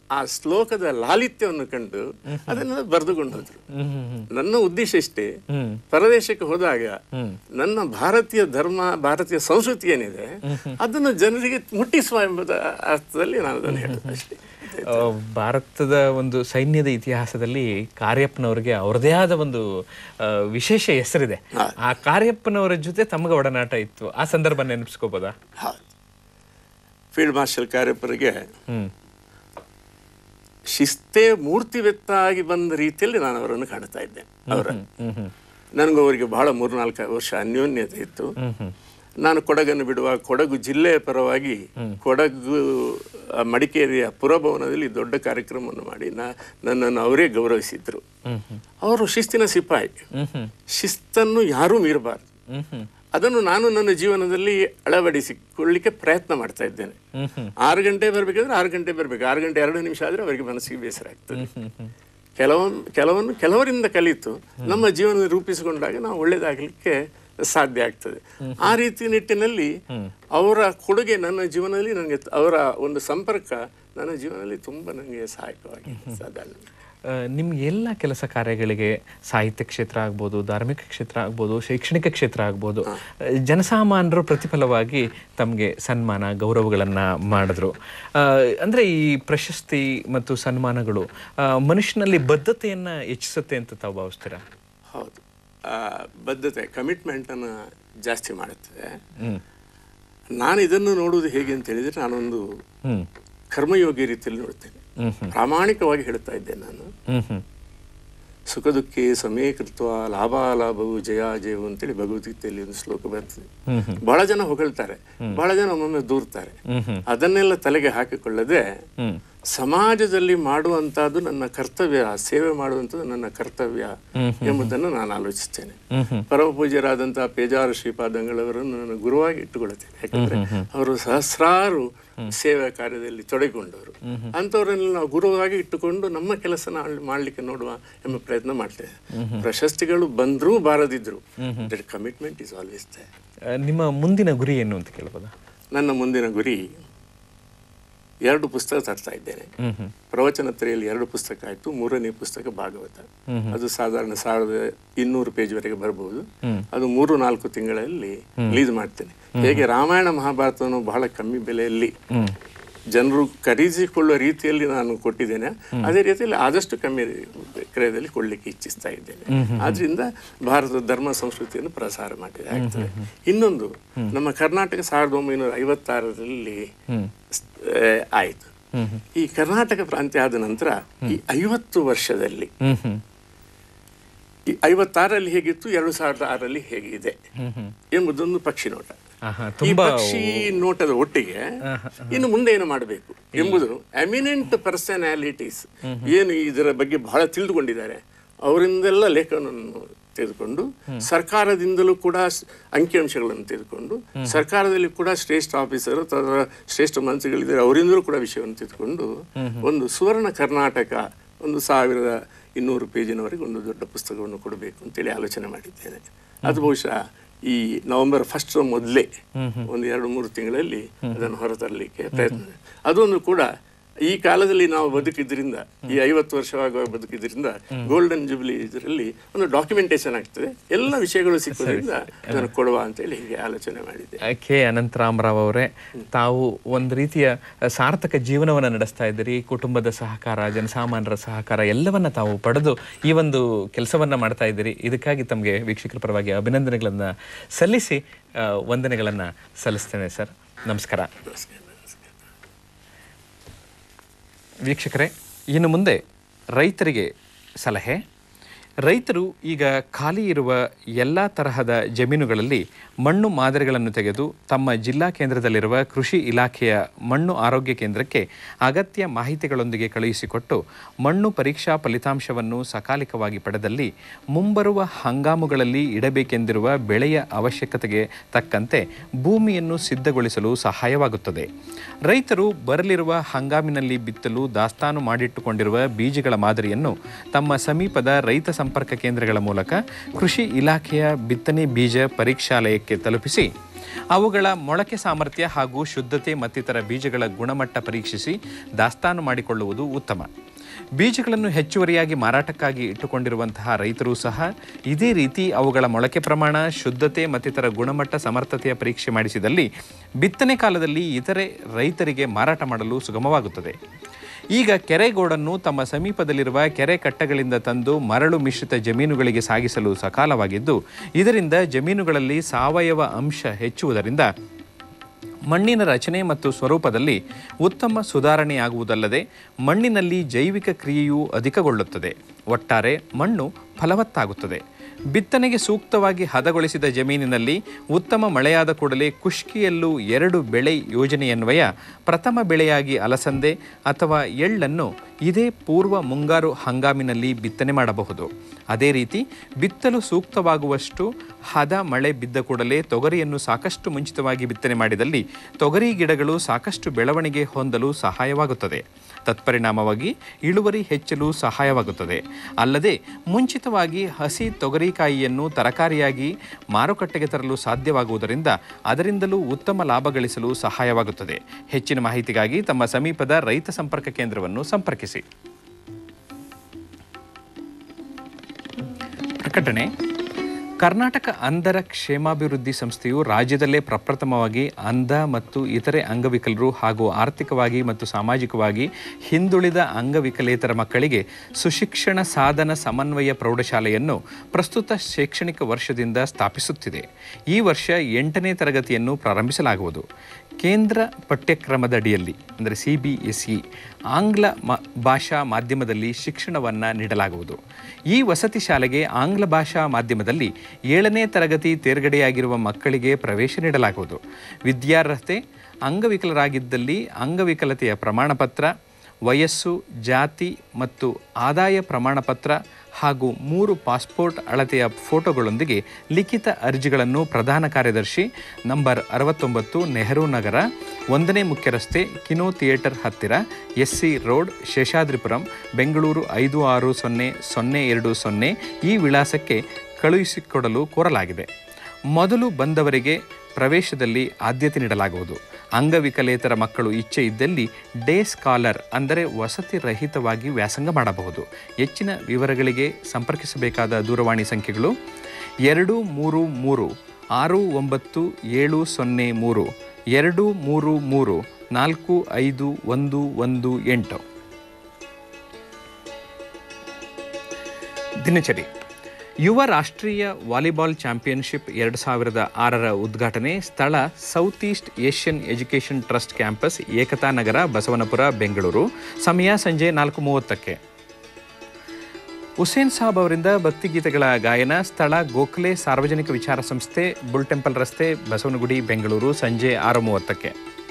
ಆ ಶ್ಲೋಕದ ಲಾಲಿತ್ಯವನ್ನು ಕಂಡು ಅದನ್ನ ಬರೆದುಕೊಂಡು ಹೋದ್ರು ನನ್ನ ಉದ್ದೇಶ ಇಷ್ಟೇ ಪರದೇಶಕ್ಕೆ ಹೋದಾಗ ನನ್ನ ಭಾರತೀಯ ಧರ್ಮ ಭಾರತೀಯ ಸಂಸ್ಕೃತಿ ಏನಿದೆ ಅದನ್ನು ಜನರಿಗೆ ಮುಟ್ಟಿಸುವ ಎಂಬುದ ಅರ್ಥದಲ್ಲಿ ನಾನು ಅದನ್ನು ಹೇಳಿದೆ ಅಷ್ಟೇ ಆ, ಭಾರತದ ಒಂದು ಸೈನ್ಯದ ಇತಿಹಾಸದಲ್ಲಿ ಕಾರ್ಯಪ್ಪನವರಿಗೆ ಅವ್ರದೇ ಆದ ಒಂದು ಆ, ವಿಶೇಷ ಹೆಸರಿದೆ ಆ ಕಾರ್ಯಪ್ಪನವರ ಜೊತೆ ತಮಗೆ ಒಡನಾಟ ಇತ್ತು ಆ ಸಂದರ್ಭ ನೆನಪಿಸ್ಕೋಬೋದಾ ಹೌದು ಫೀಲ್ಡ್ ಮಾರ್ಷಲ್ ಕಾರ್ಯಪ್ಪರಿಗೆ ಹ್ಮ್ ಶಿಸ್ತೇ ಮೂರ್ತಿವೆತ್ತಾಗಿ ಬಂದ ರೀತಿಯಲ್ಲಿ ನಾನು ಅವರನ್ನು ಕಾಣ್ತಾ ಇದ್ದೆ ಅವರ ಹ್ಮ್ ಹ್ಮ್ ನನಗೂ ಅವರಿಗೆ ಬಹಳ ಮೂರ್ನಾಲ್ಕು ವರ್ಷ ಅನ್ಯೋನ್ಯತೆ ಇತ್ತು ನಾನು ಕೊಡಗನ್ನು ಬಿಡುವ ಕೊಡಗು ಜಿಲ್ಲೆಯ ಪರವಾಗಿ ಕೊಡಗು ಆ, ಮಡಿಕೇರಿಯ ಪುರಭವನದಲ್ಲಿ ದೊಡ್ಡ ಕಾರ್ಯಕ್ರಮವನ್ನು ಮಾಡಿ ನಾ ನನ್ನನ್ನು ಅವರೇ ಗೌರವಿಸಿದ್ರು ಅವರು ಶಿಸ್ತಿನ ಸಿಪಾಯಿ ಶಿಸ್ತನ್ನು ಯಾರೂ ಮೀರಬಾರದು ಹ್ಮ್ ಹ್ಮ್ ಅದನ್ನು ನಾನು ನನ್ನ ಜೀವನದಲ್ಲಿ ಅಳವಡಿಸಿಕೊಳ್ಳಿಕ್ಕೆ ಪ್ರಯತ್ನ ಮಾಡ್ತಾ ಇದ್ದೇನೆ ಆರು ಗಂಟೆ ಬರಬೇಕಾದ್ರೆ ಆರು ಗಂಟೆ ಬರಬೇಕು ಆರು ಗಂಟೆ ಎರಡು ನಿಮಿಷ ಆದರೆ ಅವರಿಗೆ ಮನಸ್ಸಿಗೆ ಬೇಸರ ಆಗ್ತದೆ ಕೆಲವೊಂದು ಕೆಲವನ್ನು ಕೆಲವರಿಂದ ಕಲಿತು ನಮ್ಮ ಜೀವನ ರೂಪಿಸಿಕೊಂಡಾಗ ನಾವು ಒಳ್ಳೇದಾಗಲಿಕ್ಕೆ ಸಾಧ್ಯ ಆಗ್ತದೆ ಆ ರೀತಿ ನಿಟ್ಟಿನಲ್ಲಿ ಅವರ ಕೊಡುಗೆ ನನ್ನ ಜೀವನದಲ್ಲಿ ನನಗೆ ಅವರ ಒಂದು ಸಂಪರ್ಕ ನನ್ನ ಜೀವನದಲ್ಲಿ ತುಂಬ ನನಗೆ ಸಹಾಯಕವಾಗಿದೆ ಸಾಧಾರಣ ಆ, ನಿಮ್ಗೆ ಎಲ್ಲ ಕೆಲಸ ಕಾರ್ಯಗಳಿಗೆ ಸಾಹಿತ್ಯ ಕ್ಷೇತ್ರ ಆಗ್ಬೋದು ಧಾರ್ಮಿಕ ಕ್ಷೇತ್ರ ಆಗ್ಬೋದು ಶೈಕ್ಷಣಿಕ ಕ್ಷೇತ್ರ ಆಗ್ಬೋದು ಆ, ಜನಸಾಮಾನ್ಯರು ಪ್ರತಿಫಲವಾಗಿ ತಮಗೆ ಸನ್ಮಾನ ಗೌರವಗಳನ್ನು ಮಾಡಿದ್ರು ಆ, ಅಂದ್ರೆ ಈ ಪ್ರಶಸ್ತಿ ಮತ್ತು ಸನ್ಮಾನಗಳು ಆ, ಮನುಷ್ಯನಲ್ಲಿ ಬದ್ಧತೆಯನ್ನು ಹೆಚ್ಚಿಸುತ್ತೆ ಅಂತ ತಾವು ಭಾವಿಸ್ತೀರಾ ಹೌದು ಆ, ಬದ್ಧತೆ ಕಮಿಟ್ಮೆಂಟನ್ನು ಜಾಸ್ತಿ ಮಾಡುತ್ತದೆ ಹ್ಮ್ ನಾನು ಇದನ್ನು ನೋಡುವುದು ಹೇಗೆ ಅಂತ ಹೇಳಿದರೆ ನಾನೊಂದು ಹ್ಮ್ ಕರ್ಮಯೋಗಿ ರೀತಿಯಲ್ಲಿ ನೋಡ್ತೇನೆ ಹ್ಮ್ ಹ್ಮ್ ಪ್ರಾಮಾಣಿಕವಾಗಿ ಹೇಳ್ತಾ ಇದ್ದೇನೆ ನಾನು ಹ್ಮ್ ಹ್ಮ್ ಸುಖ ದುಃಖೇ ಸಮೀಕೃತ್ವ ಲಾಭಾಲಾಭವು ಜಯ ಜಯವು ಅಂತೇಳಿ ಭಗವದ್ಗೀತೆಯಲ್ಲಿ ಒಂದು ಶ್ಲೋಕ ಬರ್ತದೆ ಹ್ಮ್ ಹ್ಮ್ ಬಹಳ ಜನ ಹೊಗಳ್ತಾರೆ ಬಹಳ ಜನ ಒಮ್ಮೊಮ್ಮೆ ದೂರ್ತಾರೆ ಹ್ಮ್ ಹ್ಮ್ ಅದನ್ನೆಲ್ಲ ತಲೆಗೆ ಹಾಕಿಕೊಳ್ಳದೆ ಹ್ಮ್ ಸಮಾಜದಲ್ಲಿ ಮಾಡುವಂತಹದ್ದು ನನ್ನ ಕರ್ತವ್ಯ ಸೇವೆ ಮಾಡುವಂಥದ್ದು ನನ್ನ ಕರ್ತವ್ಯ ಎಂಬುದನ್ನು ನಾನು ಆಲೋಚಿಸ್ತೇನೆ ಹ್ಮ್ ಹ್ಮ್ ಪರಮ ಪೂಜ್ಯರಾದಂತಹ ಪೇಜಾರ ಶ್ರೀಪಾದಂಗಳವರನ್ನು ನಾನು ಗುರುವಾಗಿ ಇಟ್ಟುಕೊಳ್ಳುತ್ತೇನೆ ಯಾಕಂದ್ರೆ ಅವರು ಸಹಸ್ರಾರು ಸೇವಾ ಕಾರ್ಯದಲ್ಲಿ ತೊಡಗಿಕೊಂಡವರು ಅಂಥವರನ್ನು ನಾವು ಗುರುವಾಗಿ ಇಟ್ಟುಕೊಂಡು ನಮ್ಮ ಕೆಲಸ ಮಾಡಲಿಕ್ಕೆ ನೋಡುವ ಎಂಬ ಪ್ರಯತ್ನ ಮಾಡ್ತೇವೆ ಪ್ರಶಸ್ತಿಗಳು ಬಂದರೂ ಬಾರದಿದ್ರು that commitment is always the ಆ, ನಿಮ್ಮ ಮುಂದಿನ ಗುರಿ ಏನು ಅಂತ ಕೇಳ್ಬೋದಾ ನನ್ನ ಮುಂದಿನ ಗುರಿ ಎರಡು ಪುಸ್ತಕ ತರ್ತಾ ಇದ್ದೇನೆ ಹ್ಮ್ ಹ್ಮ್ ಪ್ರವಚನ ತ್ರೆಯಲ್ಲಿ ಎರಡು ಪುಸ್ತಕ ಆಯಿತು ಮೂರನೇ ಪುಸ್ತಕ ಭಾಗವತ ಅದು ಸಾಧಾರಣ ಸಾವಿರದ ಇನ್ನೂರು ಪೇಜ್ವರೆಗೆ ಬರಬಹುದು ಅದು ಮೂರು ನಾಲ್ಕು ತಿಂಗಳಲ್ಲಿ ರಿಲೀಸ್ ಮಾಡ್ತೇನೆ ಹೇಗೆ ರಾಮಾಯಣ ಮಹಾಭಾರತವನ್ನು ಬಹಳ ಕಮ್ಮಿ ಬೆಲೆಯಲ್ಲಿ ಹ್ಮ್ ಜನರು ಖರೀದಿಸಿಕೊಳ್ಳುವ ರೀತಿಯಲ್ಲಿ ನಾನು ಕೊಟ್ಟಿದ್ದೇನೆ ಅದೇ ರೀತಿಯಲ್ಲಿ ಆದಷ್ಟು ಕಮ್ಮಿ ಕ್ರಯದಲ್ಲಿ ಕೊಡ್ಲಿಕ್ಕೆ ಇಚ್ಛಿಸ್ತಾ ಇದ್ದೇನೆ ಆದ್ರಿಂದ ಭಾರತದ ಧರ್ಮ ಸಂಸ್ಕೃತಿಯನ್ನು ಪ್ರಸಾರ ಮಾಡಿದೆ ಆಗ್ತದೆ ಇನ್ನೊಂದು ನಮ್ಮ ಕರ್ನಾಟಕ ಸಾವಿರದ ಒಂಬೈನೂರ ಐವತ್ತಾರರಲ್ಲಿ ಆಯಿತು ಈ ಕರ್ನಾಟಕ ಪ್ರಾಂತ್ಯ ಆದ ನಂತರ ಈ ಐವತ್ತು ವರ್ಷದಲ್ಲಿ ಹ್ಮ್ ಹ್ಮ್ ಈ ಐವತ್ತಾರಲ್ಲಿ ಹೇಗಿತ್ತು ಎರಡು ಸಾವಿರದ ಆರರಲ್ಲಿ ಹೇಗಿದೆ ಎಂಬುದೊಂದು ಪಕ್ಷಿ ನೋಟ ಆಹಾ, ಈ ತುಂಬಾ ಪಕ್ಷಿ ನೋಟದ ಒಟ್ಟಿಗೆ ಇನ್ನು ಮುಂದೆ ಏನು ಮಾಡಬೇಕು ಎಂಬುದು ಎಮಿನೆಂಟ್ ಪರ್ಸನಾಲಿಟೀಸ್ ಏನು ಇದರ ಬಗ್ಗೆ ಬಹಳ ತಿಳಿದುಕೊಂಡಿದ್ದಾರೆ ಅವರಿಂದೆಲ್ಲ ಲೇಖನವನ್ನು ತೆಗೆದುಕೊಂಡು ಸರ್ಕಾರದಿಂದಲೂ ಕೂಡ ಸ್- ಅಂಕಿಅಂಶಗಳನ್ನು ತೆಗೆದುಕೊಂಡು ಸರ್ಕಾರದಲ್ಲಿ ಕೂಡ ಶ್ರೇಷ್ಠ ಆಫೀಸರ್ ಅಥವಾ ಶ್ರೇಷ್ಠ ಮಂತ್ರಿಗಳಿದ್ದಾರೆ ಅವರಿಂದಲೂ ಕೂಡ ವಿಷಯವನ್ನು ತೆಗೆದುಕೊಂಡು ಒಂದು ಸುವರ್ಣ ಕರ್ನಾಟಕ ಒಂದು ಸಾವಿರದ ಇನ್ನೂರು ಪೇಜಿನವರೆಗೆ ಒಂದು ದೊಡ್ಡ ಪುಸ್ತಕವನ್ನು ಕೊಡಬೇಕು ಅಂತೇಳಿ ಆಲೋಚನೆ ಮಾಡಿದ್ದೇನೆ ಅದು ಬಹುಶಃ ಈ ನವೆಂಬರ್ ಫಸ್ಟ್ ಮೊದಲೇ ಒಂದು ಎರಡು ಮೂರು ತಿಂಗಳಲ್ಲಿ ಅದನ್ನು ಹೊರತರಲಿಕ್ಕೆ ಪ್ರಯತ್ನ ಅದೊಂದು ಕೂಡ ಈ ಕಾಲದಲ್ಲಿ ನಾವು ಬದುಕಿದ್ರಿಂದ ಈ ಐವತ್ತು ವರ್ಷವಾಗುವ ಬದುಕಿದ್ರಿಂದ ಗೋಲ್ಡನ್ ಜುಬ್ಲಿ ಇದರಲ್ಲಿ ಒಂದು ಡಾಕ್ಯುಮೆಂಟೇಶನ್ ಆಗ್ತದೆ ಎಲ್ಲ ವಿಷಯಗಳು ಸಿಕ್ಕೋದ್ರಿಂದ ಅದನ್ನು ಕೊಡುವ ಅಂತೇಳಿ ಹೀಗೆ ಆಲೋಚನೆ ಮಾಡಿದ್ದೆ ಕೆ ಅನಂತರಾಮರಾವ್ ಅವರೇ ತಾವು ಒಂದು ರೀತಿಯ ಸಾರ್ಥಕ ಜೀವನವನ್ನು ನಡೆಸ್ತಾ ಇದ್ದೀರಿ ಕುಟುಂಬದ ಸಹಕಾರ ಜನಸಾಮಾನ್ಯರ ಸಹಕಾರ ಎಲ್ಲವನ್ನ ತಾವು ಪಡೆದು ಈ ಒಂದು ಕೆಲಸವನ್ನ ಮಾಡ್ತಾ ಇದ್ದೀರಿ ಇದಕ್ಕಾಗಿ ತಮಗೆ ವೀಕ್ಷಕರ ಪರವಾಗಿ ಅಭಿನಂದನೆಗಳನ್ನು ಸಲ್ಲಿಸಿ ಆ, ವಂದನೆಗಳನ್ನು ಸಲ್ಲಿಸ್ತೇನೆ ಸರ್ ನಮಸ್ಕಾರ ನಮಸ್ಕಾರ ವೀಕ್ಷಕರೇ ಇನ್ನು ಮುಂದೆ ರೈತರಿಗೆ ಸಲಹೆ ರೈತರು ಈಗ ಖಾಲಿ ಇರುವ ಎಲ್ಲ ತರಹದ ಜಮೀನುಗಳಲ್ಲಿ ಮಣ್ಣು ಮಾದರಿಗಳನ್ನು ತೆಗೆದು ತಮ್ಮ ಜಿಲ್ಲಾ ಕೇಂದ್ರದಲ್ಲಿರುವ ಕೃಷಿ ಇಲಾಖೆಯ ಮಣ್ಣು ಆರೋಗ್ಯ ಕೇಂದ್ರಕ್ಕೆ ಅಗತ್ಯ ಮಾಹಿತಿಗಳೊಂದಿಗೆ ಕಳುಹಿಸಿಕೊಟ್ಟು ಮಣ್ಣು ಪರೀಕ್ಷಾ ಫಲಿತಾಂಶವನ್ನು ಸಕಾಲಿಕವಾಗಿ ಪಡೆದಲ್ಲಿ ಮುಂಬರುವ ಹಂಗಾಮುಗಳಲ್ಲಿ ಇಡಬೇಕೆಂದಿರುವ ಬೆಳೆಯ ಅವಶ್ಯಕತೆಗೆ ತಕ್ಕಂತೆ ಭೂಮಿಯನ್ನು ಸಿದ್ಧಗೊಳಿಸಲು ಸಹಾಯವಾಗುತ್ತದೆ ರೈತರು ಬರಲಿರುವ ಹಂಗಾಮಿನಲ್ಲಿ ಬಿತ್ತಲು ದಾಸ್ತಾನು ಮಾಡಿಟ್ಟುಕೊಂಡಿರುವ ಬೀಜಗಳ ಮಾದರಿಯನ್ನು ತಮ್ಮ ಸಮೀಪದ ರೈತ ಸಂಪರ್ಕ ಕೇಂದ್ರಗಳ ಮೂಲಕ ಕೃಷಿ ಇಲಾಖೆಯ ಬಿತ್ತನೆ ಬೀಜ ಪರೀಕ್ಷಾಲಯಕ್ಕೆ ತಲುಪಿಸಿ ಅವುಗಳ ಮೊಳಕೆ ಸಾಮರ್ಥ್ಯ ಹಾಗೂ ಶುದ್ಧತೆ ಮತ್ತಿತರ ಬೀಜಗಳ ಗುಣಮಟ್ಟ ಪರೀಕ್ಷಿಸಿ ದಾಸ್ತಾನು ಮಾಡಿಕೊಳ್ಳುವುದು ಉತ್ತಮ ಬೀಜಗಳನ್ನು ಹೆಚ್ಚುವರಿಯಾಗಿ ಮಾರಾಟಕ್ಕಾಗಿ ಇಟ್ಟುಕೊಂಡಿರುವಂತಹ ರೈತರು ಸಹ ಇದೇ ರೀತಿ ಅವುಗಳ ಮೊಳಕೆ ಪ್ರಮಾಣ ಶುದ್ಧತೆ ಮತ್ತಿತರ ಗುಣಮಟ್ಟ ಸಮರ್ಥತೆಯ ಪರೀಕ್ಷೆ ಮಾಡಿಸಿದಲ್ಲಿ ಬಿತ್ತನೆ ಕಾಲದಲ್ಲಿ ಇತರೆ ರೈತರಿಗೆ ಮಾರಾಟ ಮಾಡಲು ಸುಗಮವಾಗುತ್ತದೆ ಈಗ ಕೆರೆಗೋಡನ್ನು ತಮ್ಮ ಸಮೀಪದಲ್ಲಿರುವ ಕೆರೆ ಕಟ್ಟೆಗಳಿಂದ ತಂದು ಮರಳು ಮಿಶ್ರಿತ ಜಮೀನುಗಳಿಗೆ ಸಾಗಿಸಲು ಸಕಾಲವಾಗಿದ್ದು ಇದರಿಂದ ಜಮೀನುಗಳಲ್ಲಿ ಸಾವಯವ ಅಂಶ ಹೆಚ್ಚುವುದರಿಂದ ಮಣ್ಣಿನ ರಚನೆ ಮತ್ತು ಸ್ವರೂಪದಲ್ಲಿ ಉತ್ತಮ ಸುಧಾರಣೆಯಾಗುವುದಲ್ಲದೆ ಮಣ್ಣಿನಲ್ಲಿ ಜೈವಿಕ ಕ್ರಿಯೆಯೂ ಅಧಿಕಗೊಳ್ಳುತ್ತದೆ ಒಟ್ಟಾರೆ ಮಣ್ಣು ಫಲವತ್ತಾಗುತ್ತದೆ ಬಿತ್ತನೆಗೆ ಸೂಕ್ತವಾಗಿ ಹದಗೊಳಿಸಿದ ಜಮೀನಿನಲ್ಲಿ ಉತ್ತಮ ಮಳೆಯಾದ ಕೂಡಲೇ ಕುಷ್ಕಿಯಲ್ಲೂ ಎರಡು ಬೆಳೆ ಯೋಜನೆಯನ್ವಯ ಪ್ರಥಮ ಬೆಳೆಯಾಗಿ ಅಲಸಂದೆ ಅಥವಾ ಎಳ್ಳನ್ನು ಇದೇ ಪೂರ್ವ ಮುಂಗಾರು ಹಂಗಾಮಿನಲ್ಲಿ ಬಿತ್ತನೆ ಮಾಡಬಹುದು ಅದೇ ರೀತಿ ಬಿತ್ತಲು ಸೂಕ್ತವಾಗುವಷ್ಟು ಹದ ಮಳೆ ಬಿದ್ದ ಕೂಡಲೇ ತೊಗರಿಯನ್ನು ಸಾಕಷ್ಟು ಮುಂಚಿತವಾಗಿ ಬಿತ್ತನೆ ಮಾಡಿದಲ್ಲಿ ತೊಗರಿ ಗಿಡಗಳು ಸಾಕಷ್ಟು ಬೆಳವಣಿಗೆ ಹೊಂದಲು ಸಹಾಯವಾಗುತ್ತದೆ ತತ್ಪರಿಣಾಮವಾಗಿ ಇಳುವರಿ ಹೆಚ್ಚಲು ಸಹಾಯವಾಗುತ್ತದೆ ಅಲ್ಲದೆ ಮುಂಚಿತವಾಗಿ ಹಸಿ ತೊಗರಿಕಾಯಿಯನ್ನು ತರಕಾರಿಯಾಗಿ ಮಾರುಕಟ್ಟೆಗೆ ತರಲು ಸಾಧ್ಯವಾಗುವುದರಿಂದ ಅದರಿಂದಲೂ ಉತ್ತಮ ಲಾಭ ಗಳಿಸಲು ಸಹಾಯವಾಗುತ್ತದೆ ಹೆಚ್ಚಿನ ಮಾಹಿತಿಗಾಗಿ ತಮ್ಮ ಸಮೀಪದ ರೈತ ಸಂಪರ್ಕ ಕೇಂದ್ರವನ್ನು ಸಂಪರ್ಕಿಸಿ ಪ್ರಕಟಣೆ ಕರ್ನಾಟಕ ಅಂಧರ ಕ್ಷೇಮಾಭಿವೃದ್ಧಿ ಸಂಸ್ಥೆಯು ರಾಜ್ಯದಲ್ಲೇ ಪ್ರಪ್ರಥಮವಾಗಿ ಅಂಧ ಮತ್ತು ಇತರೆ ಅಂಗವಿಕಲರು ಹಾಗೂ ಆರ್ಥಿಕವಾಗಿ ಮತ್ತು ಸಾಮಾಜಿಕವಾಗಿ ಹಿಂದುಳಿದ ಅಂಗವಿಕಲೇತರ ಮಕ್ಕಳಿಗೆ ಸುಶಿಕ್ಷಣ ಸಾಧನ ಸಮನ್ವಯ ಪ್ರೌಢಶಾಲೆಯನ್ನು ಪ್ರಸ್ತುತ ಶೈಕ್ಷಣಿಕ ವರ್ಷದಿಂದ ಸ್ಥಾಪಿಸುತ್ತಿದೆ ಈ ವರ್ಷ ಎಂಟನೇ ತರಗತಿಯನ್ನು ಪ್ರಾರಂಭಿಸಲಾಗುವುದು ಕೇಂದ್ರ ಪಠ್ಯಕ್ರಮದ ಅಡಿಯಲ್ಲಿ ಅಂದರೆ ಸಿ ಬಿ ಎಸ್ ಇ ಆಂಗ್ಲ ಮ ಭಾಷಾ ಮಾಧ್ಯಮದಲ್ಲಿ ಶಿಕ್ಷಣವನ್ನು ನೀಡಲಾಗುವುದು ಈ ವಸತಿ ಶಾಲೆಗೆ ಆಂಗ್ಲ ಭಾಷಾ ಮಾಧ್ಯಮದಲ್ಲಿ ಏಳನೇ ತರಗತಿ ತೇರ್ಗಡೆಯಾಗಿರುವ ಮಕ್ಕಳಿಗೆ ಪ್ರವೇಶ ನೀಡಲಾಗುವುದು ವಿದ್ಯಾರ್ಹತೆ ಅಂಗವಿಕಲರಾಗಿದ್ದಲ್ಲಿ ಅಂಗವಿಕಲತೆಯ ಪ್ರಮಾಣಪತ್ರ ವಯಸ್ಸು ಜಾತಿ ಮತ್ತು ಆದಾಯ ಪ್ರಮಾಣಪತ್ರ ಹಾಗೂ ಮೂರು ಪಾಸ್ಪೋರ್ಟ್ ಅಳತೆಯ ಫೋಟೋಗಳೊಂದಿಗೆ ಲಿಖಿತ ಅರ್ಜಿಗಳನ್ನು ಪ್ರಧಾನ ಕಾರ್ಯದರ್ಶಿ ನಂಬರ್ ಅರವತ್ತೊಂಬತ್ತು ನೆಹರು ನಗರ ಒಂದನೇ ಮುಖ್ಯ ರಸ್ತೆ ಕಿನೋ ಥಿಯೇಟರ್ ಹತ್ತಿರ S C road Seshadripuram Bengaluru ಐದು ಆರು ಸೊನ್ನೆ ಸೊನ್ನೆ ಎರಡು ಸೊನ್ನೆ ಈ ವಿಳಾಸಕ್ಕೆ ಕಳುಹಿಸಿಕೊಡಲು ಕೋರಲಾಗಿದೆ ಮೊದಲು ಬಂದವರಿಗೆ ಪ್ರವೇಶದಲ್ಲಿ ಆದ್ಯತೆ ನೀಡಲಾಗುವುದು ಅಂಗವಿಕಲೇತರ ಮಕ್ಕಳು ಇಚ್ಛೆ ಇದ್ದಲ್ಲಿ ಡೇ ಸ್ಕಾಲರ್ ಅಂದರೆ ವಸತಿ ರಹಿತವಾಗಿ ವ್ಯಾಸಂಗ ಮಾಡಬಹುದು ಹೆಚ್ಚಿನ ವಿವರಗಳಿಗೆ ಸಂಪರ್ಕಿಸಬೇಕಾದ ದೂರವಾಣಿ ಸಂಖ್ಯೆಗಳು ಎರಡು ಮೂರು ಮೂರು ಆರು ಒಂಬತ್ತು ಏಳು ಸೊನ್ನೆ ಮೂರು ಎರಡು ಮೂರು ಮೂರು ನಾಲ್ಕು ಐದು ಒಂದು ಒಂದು ಎಂಟು ದಿನಚರಿ ಯುವ ರಾಷ್ಟ್ರೀಯ ವಾಲಿಬಾಲ್ ಚಾಂಪಿಯನ್ಶಿಪ್ ಎರಡು ಸಾವಿರದ ಆರರ ಉದ್ಘಾಟನೆ ಸ್ಥಳ South East Asian education trust campus Ekatha Nagar Basavanapura Bengaluru ಸಮಯ ಸಂಜೆ ನಾಲ್ಕು ಮೂವತ್ತಕ್ಕೆ ಹುಸೇನ್ ಸಾಬ್ ಅವರಿಂದ ಭಕ್ತಿಗೀತೆಗಳ ಗಾಯನ ಸ್ಥಳ ಗೋಖಲೆ ಸಾರ್ವಜನಿಕ ವಿಚಾರ ಸಂಸ್ಥೆ ಬುಲ್ ಟೆಂಪಲ್ ರಸ್ತೆ ಬಸವನಗುಡಿ ಬೆಂಗಳೂರು ಸಂಜೆ ಆರು ಮೂವತ್ತಕ್ಕೆ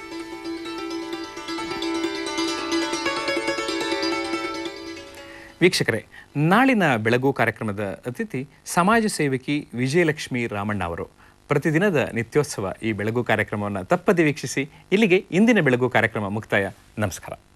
ವೀಕ್ಷಕರೇ ನಾಳಿನ ಬೆಳಗು ಕಾರ್ಯಕ್ರಮದ ಅತಿಥಿ ಸಮಾಜ ಸೇವಕಿ ವಿಜಯಲಕ್ಷ್ಮಿ ರಾಮಣ್ಣ ಅವರು ಪ್ರತಿದಿನದ ನಿತ್ಯೋತ್ಸವ ಈ ಬೆಳಗು ಕಾರ್ಯಕ್ರಮವನ್ನು ತಪ್ಪದೆ ವೀಕ್ಷಿಸಿ ಇಲ್ಲಿಗೆ ಇಂದಿನ ಬೆಳಗು ಕಾರ್ಯಕ್ರಮ ಮುಕ್ತಾಯ ನಮಸ್ಕಾರ